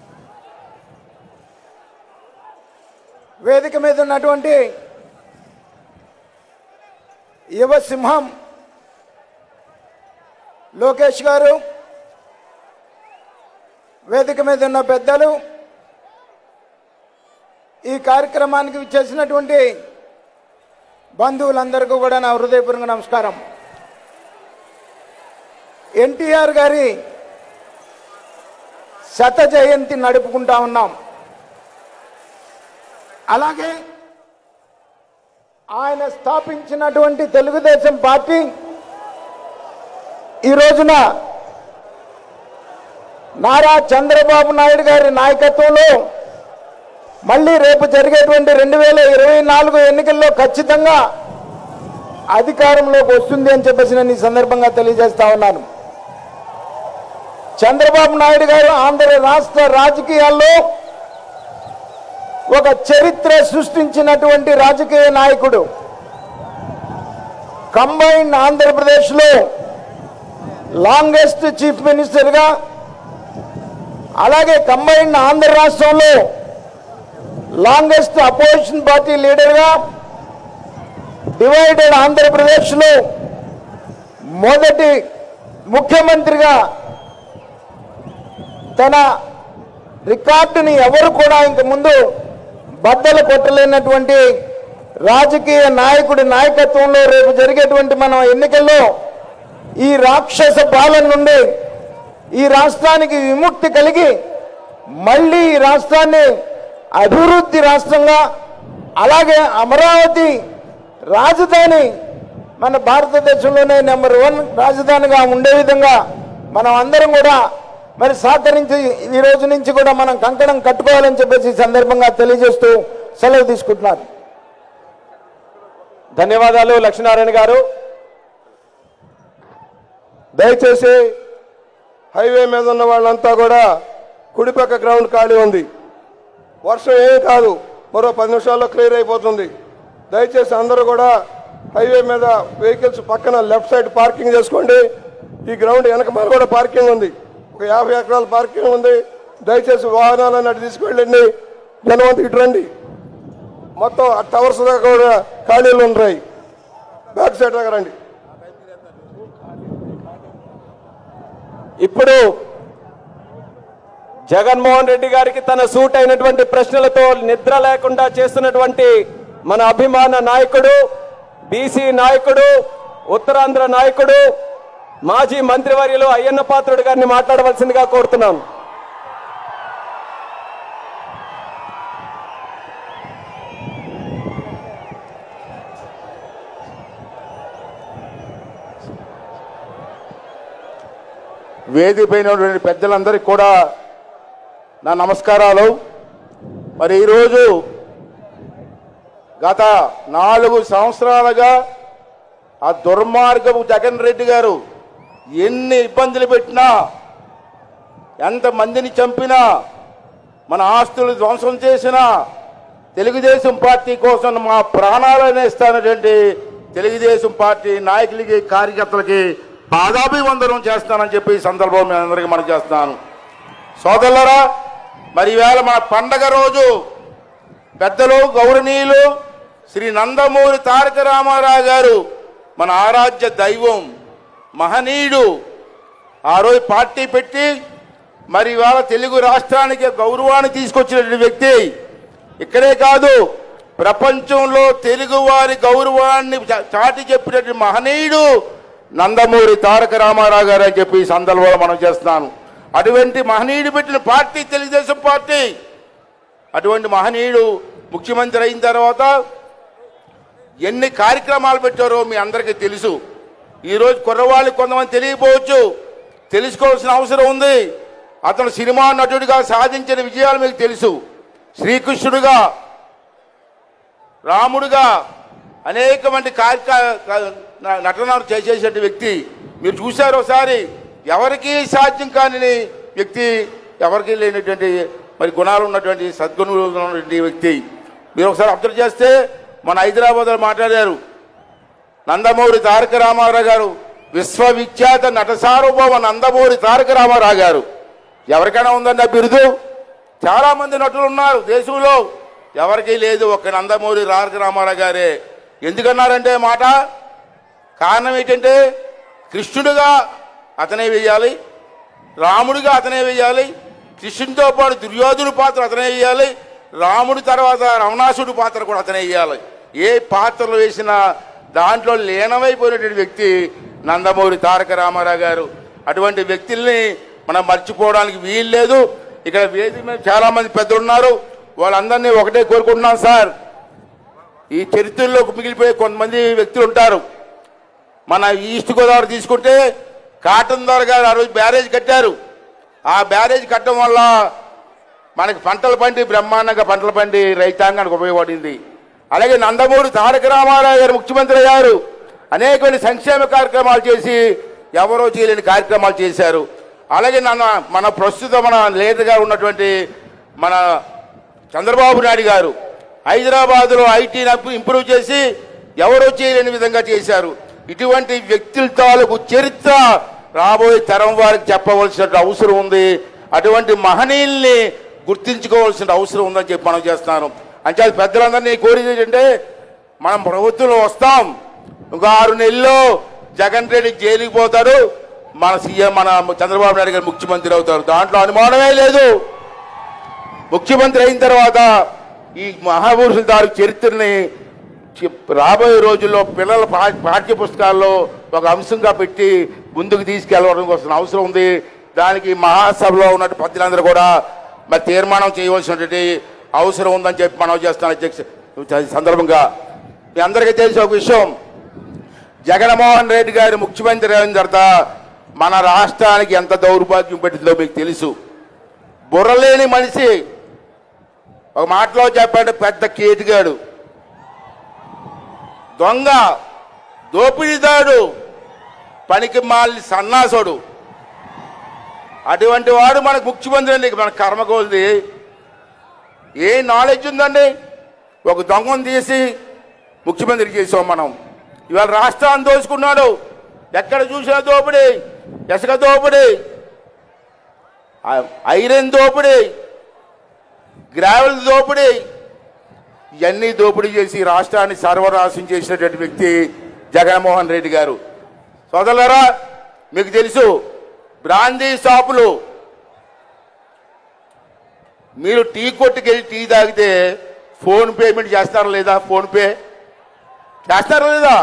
వేదిక మీద ఉన్నటువంటి యువ సింహం లోకేష్ గారు వేదిక మీద ఉన్న పెద్దలు ఈ కార్యక్రమానికి విచ్చేసినటువంటి బంధువులందరికీ కూడా నా హృదయపూర్వక నమస్కారం ఎన్టీఆర్ గారి శత జయంతి నడుపుకుంటా ఉన్నాం అలాగే ఆయన స్థాపించినటువంటి తెలుగుదేశం పార్టీ ఈ రోజున నారా చంద్రబాబు నాయుడు గారి నాయకత్వంలో మళ్ళీ రేపు జరిగేటువంటి రెండు వేల ఇరవై నాలుగు ఎన్నికల్లో ఖచ్చితంగా అధికారంలోకి వస్తుంది అని చెప్పేసి నేను ఈ సందర్భంగా తెలియజేస్తా ఉన్నాను చంద్రబాబు నాయుడు గారు ఆంధ్ర రాష్ట్ర రాజకీయాల్లో ఒక చరిత్ర సృష్టించినటువంటి రాజకీయ నాయకుడు కంబైన్డ్ ఆంధ్రప్రదేశ్లో లాంగెస్ట్ చీఫ్ మినిస్టర్గా అలాగే కంబైన్డ్ ఆంధ్ర రాష్ట్రంలో లాంగెస్ట్ అపోజిషన్ పార్టీ లీడర్గా డివైడెడ్ ఆంధ్రప్రదేశ్లో మొదటి ముఖ్యమంత్రిగా తన రికార్డుని ఎవరు కూడా ఇంక ముందు బద్దలు కొట్టలేనటువంటి రాజకీయ నాయకుడి నాయకత్వంలో రేపు జరిగేటువంటి మన ఎన్నికల్లో ఈ రాక్షస పాలన నుండి ఈ రాష్ట్రానికి విముక్తి కలిగి మళ్ళీ ఈ రాష్ట్రాన్ని అభివృద్ధి రాష్ట్రంగా అలాగే అమరావతి రాజధాని మన భారతదేశంలోనే నెంబర్ వన్ రాజధానిగా ఉండే విధంగా మనం అందరం కూడా మరి సహకరించి ఈ రోజు నుంచి కూడా మనం కంకణం కట్టుకోవాలని చెప్పేసి ఈ సందర్భంగా తెలియజేస్తూ సెలవు తీసుకుంటున్నారు ధన్యవాదాలు లక్ష్మీనారాయణ గారు దయచేసి హైవే మీద ఉన్న వాళ్ళంతా కూడా కుడిపక్క గ్రౌండ్ ఖాళీ ఉంది వర్షం ఏం కాదు మరో పది నిమిషాల్లో క్లియర్ అయిపోతుంది దయచేసి అందరూ కూడా హైవే మీద వెహికల్స్ పక్కన లెఫ్ట్ సైడ్ పార్కింగ్ చేసుకోండి ఈ గ్రౌండ్ వెనక మీద కూడా పార్కింగ్ ఉంది ఒక యాభై ఎకరాల పార్కింగ్ ఉంది దయచేసి వాహనాలను అటు తీసుకెళ్ళండి జనవంతి ఇటు రండి మొత్తం ఆ టవర్స్ దాకా కూడా ఖాళీలు ఉన్నాయి బ్యాక్ సైడ్ దాకా రండి ఇప్పుడు జగన్మోహన్ రెడ్డి గారికి తన సూట్ అయినటువంటి ప్రశ్నలతో నిద్ర లేకుండా చేస్తున్నటువంటి మన అభిమాన నాయకుడు బీసీ నాయకుడు ఉత్తరాంధ్ర నాయకుడు మాజీ మంత్రివర్యులు అయ్యన్న పాత్రుడు గారిని మాట్లాడవలసిందిగా కోరుతున్నాం వేదిక పైన ఉన్నటువంటి పెద్దలందరికీ కూడా నా నమస్కారాలు మరి ఈరోజు గత నాలుగు సంవత్సరాలుగా ఆ దుర్మార్గపు జగన్ రెడ్డి గారు ఎన్ని ఇబ్బందులు పెట్టినా ఎంతమందిని చంపినా మన ఆస్తులు ధ్వంసం చేసినా తెలుగుదేశం పార్టీ కోసం మా ప్రాణాలను ఇస్తానటువంటి తెలుగుదేశం పార్టీ నాయకులకి కార్యకర్తలకి పాదాభివందనం చేస్తానని చెప్పి ఈ సందర్భం మీ అందరికీ మనం చేస్తున్నాను సోదరులరా మరి ఈవేళ మన పండగ రోజు పెద్దలు గౌరవనీయులు శ్రీ నందమూరి తారక రామారావు గారు మన ఆరాధ్య దైవం మహనీయుడు ఆ రోజు పార్టీ పెట్టి మరి ఇవాళ తెలుగు రాష్ట్రానికి గౌరవాన్ని తీసుకొచ్చినటువంటి వ్యక్తి ఇక్కడే కాదు ప్రపంచంలో తెలుగు వారి గౌరవాన్ని చా- చాటి చెప్పినటువంటి మహనీయుడు నందమూరి తారక రామారావు గారు అని చెప్పి ఈ సందర్భంలో మనం చేస్తున్నాను అటువంటి మహనీయుడు పెట్టిన పార్టీ తెలుగుదేశం పార్టీ అటువంటి మహనీయుడు ముఖ్యమంత్రి అయిన తర్వాత ఎన్ని కార్యక్రమాలు పెట్టారో మీ అందరికీ తెలుసు ఈరోజు కుర్రవాళ్ళకి కొంతమంది తెలియకపోవచ్చు తెలుసుకోవాల్సిన అవసరం ఉంది అతను సినిమా నటుడిగా సాధించిన విజయాలు మీకు తెలుసు శ్రీకృష్ణుడిగా రాముడిగా అనేక మంది కార్య నటన చేసేటువంటి వ్యక్తి మీరు చూశారు ఒకసారి ఎవరికీ సాధ్యం కాని వ్యక్తి ఎవరికీ లేనటువంటి మరి గుణాలు ఉన్నటువంటి సద్గుణులు ఉన్నటువంటి వ్యక్తి మీరు ఒకసారి అబ్జర్వ్ చేస్తే మన హైదరాబాద్లో మాట్లాడారు నందమూరి తారక రామారావు గారు విశ్వవిఖ్యాత నట సార్వభౌమ నందమూరి తారక రామారావు గారు ఎవరికైనా ఉందండి ఆ బిరుదు చాలా మంది నటులు ఉన్నారు దేశంలో ఎవరికీ లేదు ఒక్క నందమూరి తారక రామారావు గారే ఎందుకన్నారంటే మాట కారణం ఏంటంటే కృష్ణుడుగా అతనే వేయాలి రాముడిగా అతనే వేయాలి కృష్ణుడితో పాటు దుర్యోధుడి పాత్ర అతనే వేయాలి రాముడి తర్వాత రవణాసుడి పాత్ర కూడా అతనే వేయాలి ఏ పాత్రలు వేసినా దాంట్లో లీనమైపోయినటువంటి వ్యక్తి నందమూరి తారక రామారావు గారు అటువంటి వ్యక్తుల్ని మనం మర్చిపోవడానికి వీలు లేదు ఇక్కడ వేదిక మీద చాలా మంది పెద్దలు ఉన్నారు వాళ్ళందరినీ ఒకటే కోరుకుంటున్నాం సార్ ఈ చరిత్రలో మిగిలిపోయే కొంతమంది వ్యక్తులు ఉంటారు మన ఈస్ట్ గోదావరి తీసుకుంటే కాటన్ ద్వారా గారు ఆ రోజు బ్యారేజ్ కట్టారు ఆ బ్యారేజ్ కట్టడం వల్ల మనకి పంటలు పండి బ్రహ్మాండంగా పంటలు పండి రైతాంగానికి ఉపయోగపడింది అలాగే నందమూరి తారక రామారావు గారు ముఖ్యమంత్రి అయ్యారు అనేకమైన సంక్షేమ కార్యక్రమాలు చేసి ఎవరో చేయలేని కార్యక్రమాలు చేశారు అలాగే నన్న మన ప్రస్తుతం మన లీడర్గా ఉన్నటువంటి మన చంద్రబాబు నాయుడు గారు హైదరాబాద్లో ఐటీని ఇంప్రూవ్ చేసి ఎవరో చేయలేని విధంగా చేశారు ఇటువంటి వ్యక్తుల తాలూకు చరిత్ర రాబోయే తరం వారికి చెప్పవలసిన అవసరం ఉంది అటువంటి మహనీయుల్ని గుర్తించుకోవాల్సిన అవసరం ఉందని చెప్పి మనం చేస్తున్నాను అంటే పెద్దలందరినీ కోరేది ఏంటంటే మనం ప్రభుత్వంలో వస్తాం ఇంకో ఆరు నెలల్లో జగన్ రెడ్డి జైలుకి పోతాడు మన సీఎం మన చంద్రబాబు నాయుడు గారు ముఖ్యమంత్రి అవుతారు దాంట్లో అనుమానమే లేదు ముఖ్యమంత్రి అయిన తర్వాత ఈ మహాపురుషుల దారి చరిత్రని చెప్- రాబోయే రోజుల్లో పిల్లల పా- పాఠ్య పుస్తకాల్లో ఒక అంశంగా పెట్టి ముందుకు తీసుకెళ్ళడం కోసం అవసరం ఉంది దానికి మహాసభలో ఉన్నట్టు పెద్దలందరూ కూడా మరి తీర్మానం చేయవలసినటువంటి అవసరం ఉందని చెప్పి మనం చేస్తాను అధ్యక్ష ఈ సందర్భంగా మీ అందరికీ తెలిసి ఒక విషయం జగన్మోహన్ రెడ్డి గారు ముఖ్యమంత్రి అయిన తర్వాత మన రాష్ట్రానికి ఎంత దౌర్భాగ్యం పెట్టిందో మీకు తెలుసు బుర్రలేని మనిషి ఒక మాటలో చెప్పండి పెద్ద కేటుగాడు దొంగ దోపిడీదాడు పనికి మాలి సన్నాసుడు అటువంటి వాడు మనకు ముఖ్యమంత్రి అండి మన కర్మకోల్ది ఏ నాలెడ్జ్ ఉందండి ఒక దొంగను తీసి ముఖ్యమంత్రి చేసాం మనం ఇవాళ రాష్ట్రాన్ని దోచుకున్నాడు ఎక్కడ చూసినా దోపిడీ ఎసక దోపిడీ ఆ ఐరన్ దోపిడీ గ్రావెల్ దోపిడీ ఇవన్నీ దోపిడీ చేసి రాష్ట్రాన్ని సర్వనాశం చేసినటువంటి వ్యక్తి జగన్మోహన్ రెడ్డి గారు సోదరులారా మీకు తెలుసు బ్రాందీ షాపులు మీరు టీ కొట్టుకి వెళ్ళి టీ తాగితే ఫోన్ పేమెంట్ చేస్తారా లేదా ఫోన్ పే చేస్తారా లేదా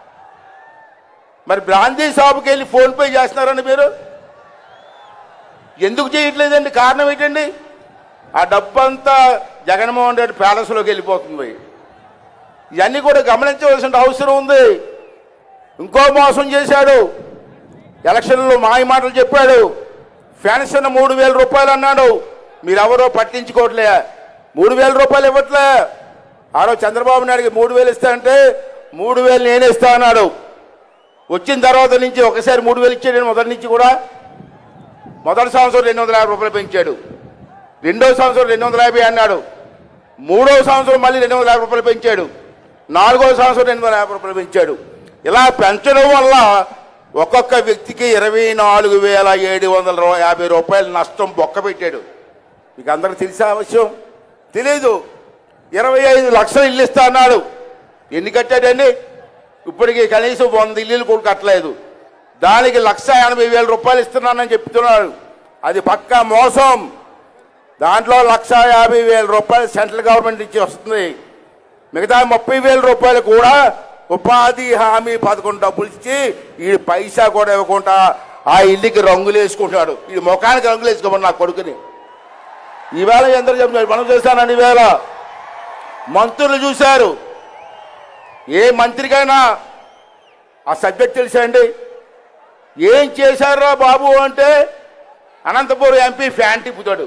మరి బ్రాందీ షాపుకి వెళ్ళి ఫోన్ పే చేస్తున్నారండి మీరు ఎందుకు చేయట్లేదండి కారణం ఏంటండి ఆ డబ్బంతా జగన్మోహన్ రెడ్డి ప్యాలెస్లోకి వెళ్ళిపోతుంది ఇవన్నీ కూడా గమనించవలసిన అవసరం ఉంది ఇంకో మోసం చేశాడు ఎలక్షన్లో మాయ మాటలు చెప్పాడు పెన్షన్ మూడు వేల రూపాయలు అన్నాడు మీరెవరో పట్టించుకోవట్లే మూడు వేల రూపాయలు ఇవ్వట్లే ఆరో చంద్రబాబు నాయుడుకి మూడు వేలు ఇస్తా అంటే మూడు వేలు నేనే ఇస్తా అన్నాడు వచ్చిన తర్వాత నుంచి ఒకసారి మూడు వేలు ఇచ్చాడు మొదటి నుంచి కూడా మొదటి సంవత్సరం రెండు వందల యాభై రూపాయలు పెంచాడు రెండో సంవత్సరం రెండు వందల యాభై అన్నాడు మూడో సంవత్సరం మళ్ళీ రెండు వందల యాభై రూపాయలు పెంచాడు నాలుగో సంవత్సరం రెండు వందల యాభై రూపాయలు పెంచాడు ఇలా పెంచడం వల్ల ఒక్కొక్క వ్యక్తికి ఇరవై నాలుగు వేల ఏడు వందల రూ- యాభై రూపాయల నష్టం బొక్క పెట్టాడు మీకు అందరికి తెలిసే విషయం తెలీదు ఇరవై ఐదు లక్షలు ఇల్లు ఇస్తా అన్నాడు ఎన్ని కట్టాడండి ఇప్పటికి కనీసం వంద ఇల్లులు కూడా కట్టలేదు దానికి లక్ష ఎనభై వేల రూపాయలు ఇస్తున్నానని చెప్తున్నాడు అది పక్కా మోసం దాంట్లో లక్ష యాభై వేల రూపాయలు సెంట్రల్ గవర్నమెంట్ నుంచి వస్తుంది మిగతా ముప్పై వేల రూపాయలు కూడా ఉపాధి హామీ పథకం డబ్బులు ఇచ్చి ఈ పైసా కూడా ఇవ్వకుండా ఆ ఇల్లుకి రంగులు వేసుకుంటాడు ఈ ముఖానికి రంగులు వేసుకోమని నా కొడుకుని ఈవేళ ఎందరూ చెప్తున్నారు మనం చేస్తానండి ఈవేళ మంత్రులు చూశారు ఏ మంత్రికైనా ఆ సబ్జెక్ట్ తెలుసా అండి ఏం చేశారా బాబు అంటే అనంతపురం ఎంపీ ఫ్యాన్ తిప్పుతాడు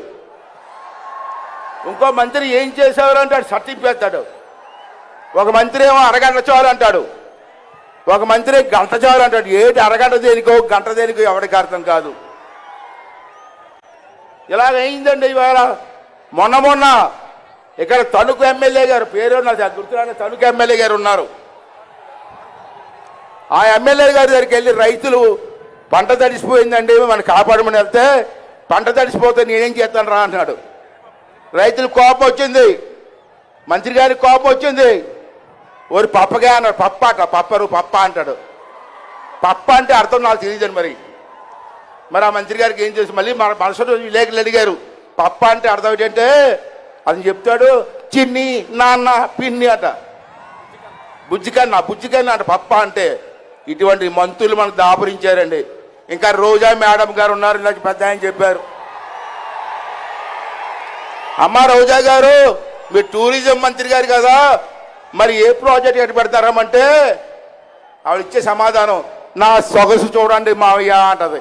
ఇంకో మంత్రి ఏం చేశారు అంటాడు సర్టిఫికేస్తాడు ఒక మంత్రి ఏమో అరగంట చాలు అంటాడు ఒక మంత్రి గంట చాలు అంటాడు ఏంటి అరగంట దేనికో గంట దేనికో ఎవరికి అర్థం కాదు ఇలాగ అయిందండి ఇవాళ మొన్న మొన్న ఇక్కడ తణుకు ఎమ్మెల్యే గారు పేరు నాకు గుర్తురాని తణుకు ఎమ్మెల్యే గారు ఉన్నారు ఆ ఎమ్మెల్యే గారి దగ్గరికి వెళ్ళి రైతులు పంట తడిసిపోయిందండి మనం కాపాడమని వెళ్తే పంట తడిసిపోతే నేనేం చేస్తాను రా అన్నాడు రైతులు కోపం వచ్చింది మంత్రి గారికి కోపం వచ్చింది ఓరి పప్పగా అన్నాడు పప్ప అట పప్పరు పప్ప అంటాడు పప్ప అంటే అర్థం నాకు తెలియదండి మరి మరి ఆ మంత్రి గారికి ఏం చేసి మళ్ళీ మన మనసు విలేకరులు అడిగారు పప్ప అంటే అర్థం ఏంటంటే అని చెప్తాడు చిన్ని నాన్న పిన్ని అట బుజ్జికన్న బుజ్జికన్న అంట పప్ప అంటే ఇటువంటి మంత్రులు మనకు దాపరించారండి ఇంకా రోజా మేడం గారు ఉన్నారు ఇలా పెద్ద ఆయన చెప్పారు అమ్మ రోజా గారు మీరు టూరిజం మంత్రి గారు కదా మరి ఏ ప్రాజెక్ట్ ఎటు పెడతారామంటే ఆవిడ ఇచ్చే సమాధానం నా సొగసు చూడండి మావయ్య అంటది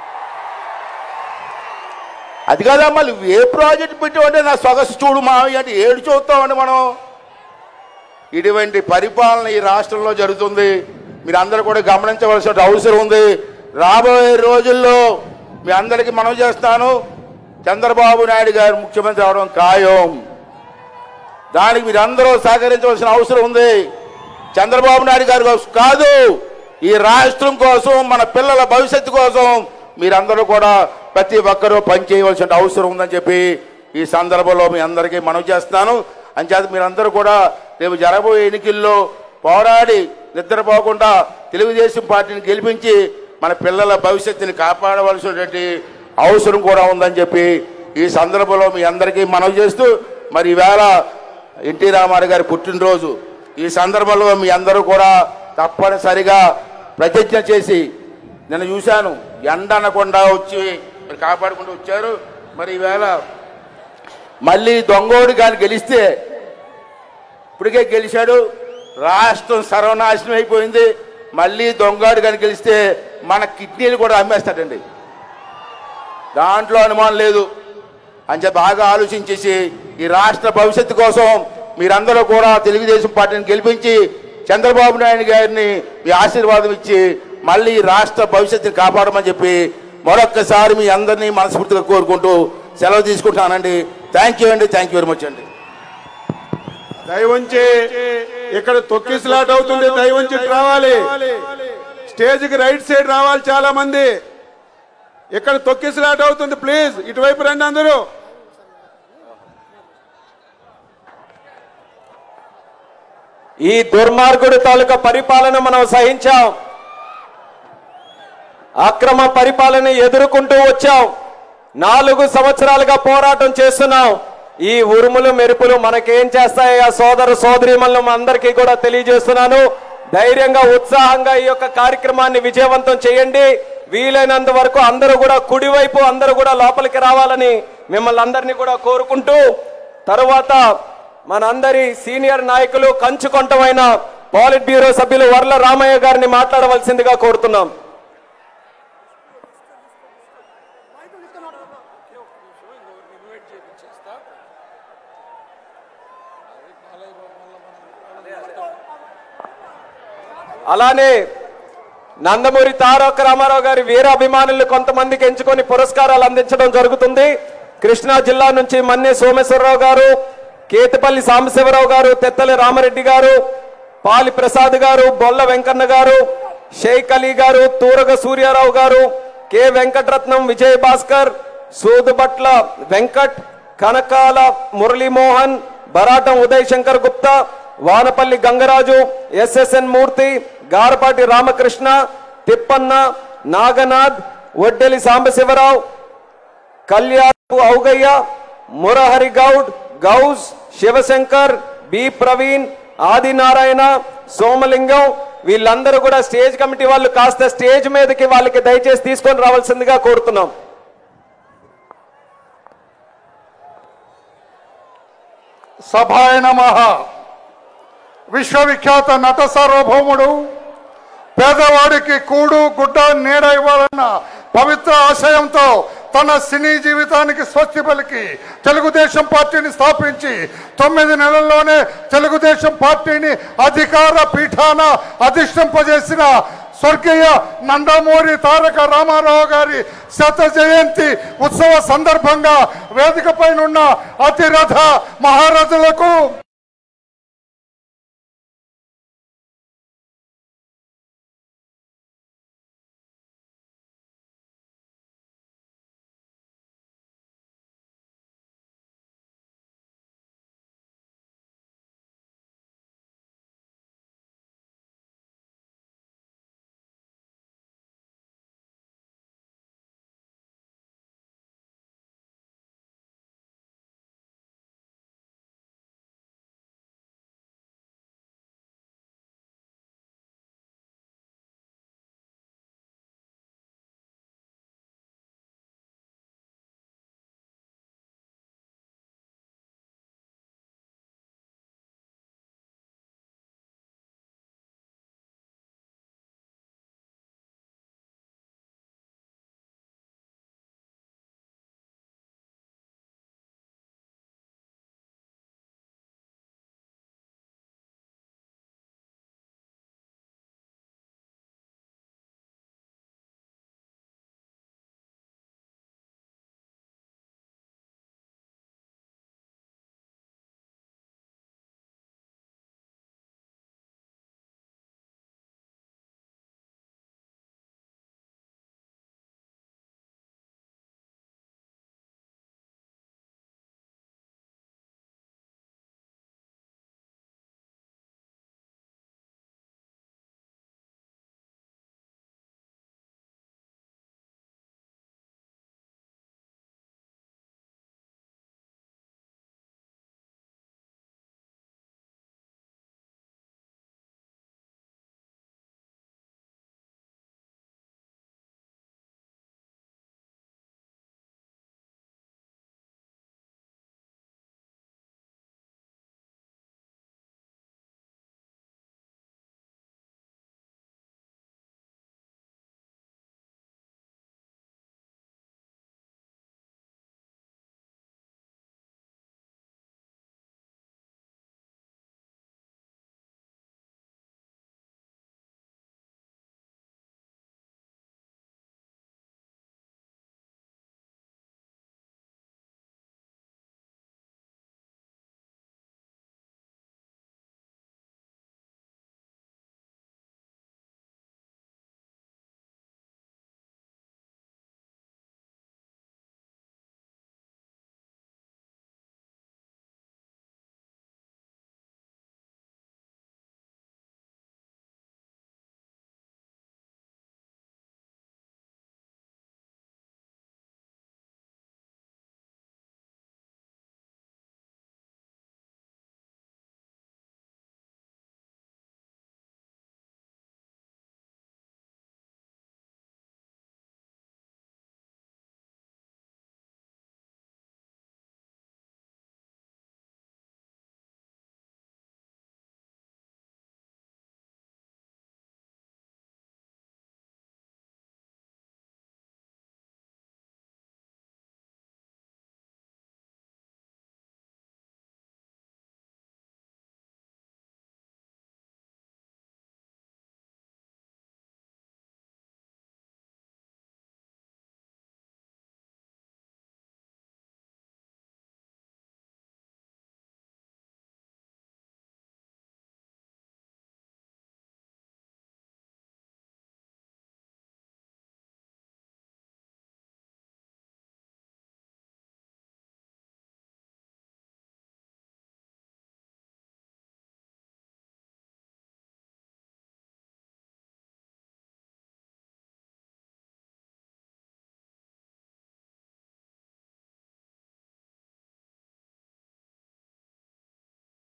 అది కాదమ్మా నువ్వు ఏ ప్రాజెక్ట్ పెట్టావంటే నా సొగసు చూడు మావయ్య అంటే ఏడు చూస్తామండి మనం ఇటువంటి పరిపాలన ఈ రాష్ట్రంలో జరుగుతుంది మీరు అందరూ కూడా గమనించవలసిన అవసరం ఉంది రాబోయే రోజుల్లో మీ అందరికీ మనం చేస్తాను చంద్రబాబు నాయుడు గారు ముఖ్యమంత్రి అవడం ఖాయం దానికి మీరు అందరూ సహకరించవలసిన అవసరం ఉంది చంద్రబాబు నాయుడు గారి కోసం కాదు ఈ రాష్ట్రం కోసం మన పిల్లల భవిష్యత్తు కోసం మీరందరూ కూడా ప్రతి ఒక్కరూ పనిచేయవలసిన అవసరం ఉందని చెప్పి ఈ సందర్భంలో మీ అందరికీ మనవి చేస్తున్నాను అంచేత మీరందరూ కూడా రేపు జరగబోయే ఎన్నికల్లో పోరాడి నిద్రపోకుండా తెలుగుదేశం పార్టీని గెలిపించి మన పిల్లల భవిష్యత్తుని కాపాడవలసినటువంటి అవసరం కూడా ఉందని చెప్పి ఈ సందర్భంలో మీ అందరికీ మనవి చేస్తూ మరి ఈవేళ ఎన్టీ రామారావు గారి పుట్టినరోజు ఈ సందర్భంలో మీ అందరూ కూడా తప్పనిసరిగా ప్రతిజ్ఞ చేసి నేను చూశాను ఎండ అనకుండా వచ్చి మరి కాపాడుకుంటూ వచ్చారు మరి ఈవేళ మళ్ళీ దొంగోడు కానీ గెలిస్తే ఇప్పటికే గెలిచాడు రాష్ట్రం సర్వనాశనం అయిపోయింది మళ్ళీ దొంగాడు కానీ గెలిస్తే మన కిడ్నీలు కూడా అమ్మేస్తాడండి దాంట్లో అనుమానం లేదు అని చెప్పి బాగా ఆలోచించేసి ఈ రాష్ట్ర భవిష్యత్తు కోసం మీరందరూ కూడా తెలుగుదేశం పార్టీని గెలిపించి చంద్రబాబు నాయుడు గారిని మీ ఆశీర్వాదం ఇచ్చి మళ్ళీ ఈ రాష్ట్ర భవిష్యత్తుని కాపాడమని చెప్పి మరొక్కసారి మీ అందరినీ మనస్ఫూర్తిగా కోరుకుంటూ సెలవు తీసుకుంటానండి థ్యాంక్ యూ అండి థ్యాంక్ యూ వెరీ మచ్ అండి దయవుంచి ఇక్కడ తొక్కిసలాట అవుతుంది దయవుంచి ఇటు రావాలి స్టేజ్కి రైట్ సైడ్ రావాలి చాలా మంది ఇక్కడ తొక్కిసలాట అవుతుంది ప్లీజ్ ఇటువైపు రండి అందరూ ఈ దుర్మార్గుడి తాలూకా పరిపాలన మనం సహించాం అక్రమ పరిపాలన ఎదుర్కొంటూ వచ్చాం నాలుగు సంవత్సరాలుగా పోరాటం చేస్తున్నాం ఈ ఉరుములు మెరుపులు మనకేం చేస్తాయి ఆ సోదర సోదరిమల్ని అందరికీ కూడా తెలియజేస్తున్నాను ధైర్యంగా ఉత్సాహంగా ఈ యొక్క కార్యక్రమాన్ని విజయవంతం చేయండి వీలైనంత వరకు అందరూ కూడా కుడివైపు అందరూ కూడా లోపలికి రావాలని మిమ్మల్ని అందరినీ కూడా కోరుకుంటూ తరువాత మనందరి సీనియర్ నాయకులు కంచుకొంటమైన పాలిట్ బ్యూరో సభ్యులు వర్ల రామయ్య గారిని మాట్లాడవలసిందిగా కోరుతున్నాం అలానే నందమూరి తారక రామారావు గారి వీరాభిమానులు కొంతమందికి ఎంచుకొని పురస్కారాలు అందించడం జరుగుతుంది కృష్ణా జిల్లా నుంచి మన్నే సోమేశ్వరరావు గారు కేతిపల్లి సాంబశివరావు గారు తెత్తలి రామరెడ్డి గారు పాలి ప్రసాద్ గారు బొల్ల వెంకన్న గారు షేక్ అలీ గారు తూరగ సూర్యారావు గారు కె వెంకటరత్నం విజయ్ భాస్కర్ సూదుబట్ల వెంకట్ కనకాల మురళీమోహన్ బరాటం ఉదయ్ శంకర్ గుప్తా వానపల్లి గంగరాజు ఎస్ఎస్ఎన్ మూర్తి గారపాటి రామకృష్ణ తిప్పన్న నాగనాథ్ ఒడ్డెలి సాంబశివరావు కళ్యాణ్ ఔగయ్య మురహరి గౌడ్ గౌజ్ శివశంకర్ బి ప్రవీణ్ ఆదినారాయణ సోమలింగం వీళ్ళందరూ కూడా స్టేజ్ కమిటీ వాళ్ళు కాస్త స్టేజ్ మీదకి వాళ్ళకి దయచేసి తీసుకొని రావాల్సిందిగా కోరుతున్నాం సభాయ నమ విశ్వవిఖ్యాత నట సార్వభౌముడు పేదవాడికి కూడు గుడ్డ నీడ ఇవ్వాలన్న పవిత్ర ఆశయంతో తన సినీ జీవితానికి స్వస్తి పలికి తెలుగుదేశం పార్టీని స్థాపించి తొమ్మిది నెలల్లోనే తెలుగుదేశం పార్టీని అధికార పీఠాన అధిష్టింపజేసిన స్వర్గీయ నందమూరి తారక రామారావు గారి శత జయంతి ఉత్సవ సందర్భంగా వేదిక పైన ఉన్న అతిరథ మహారథులకు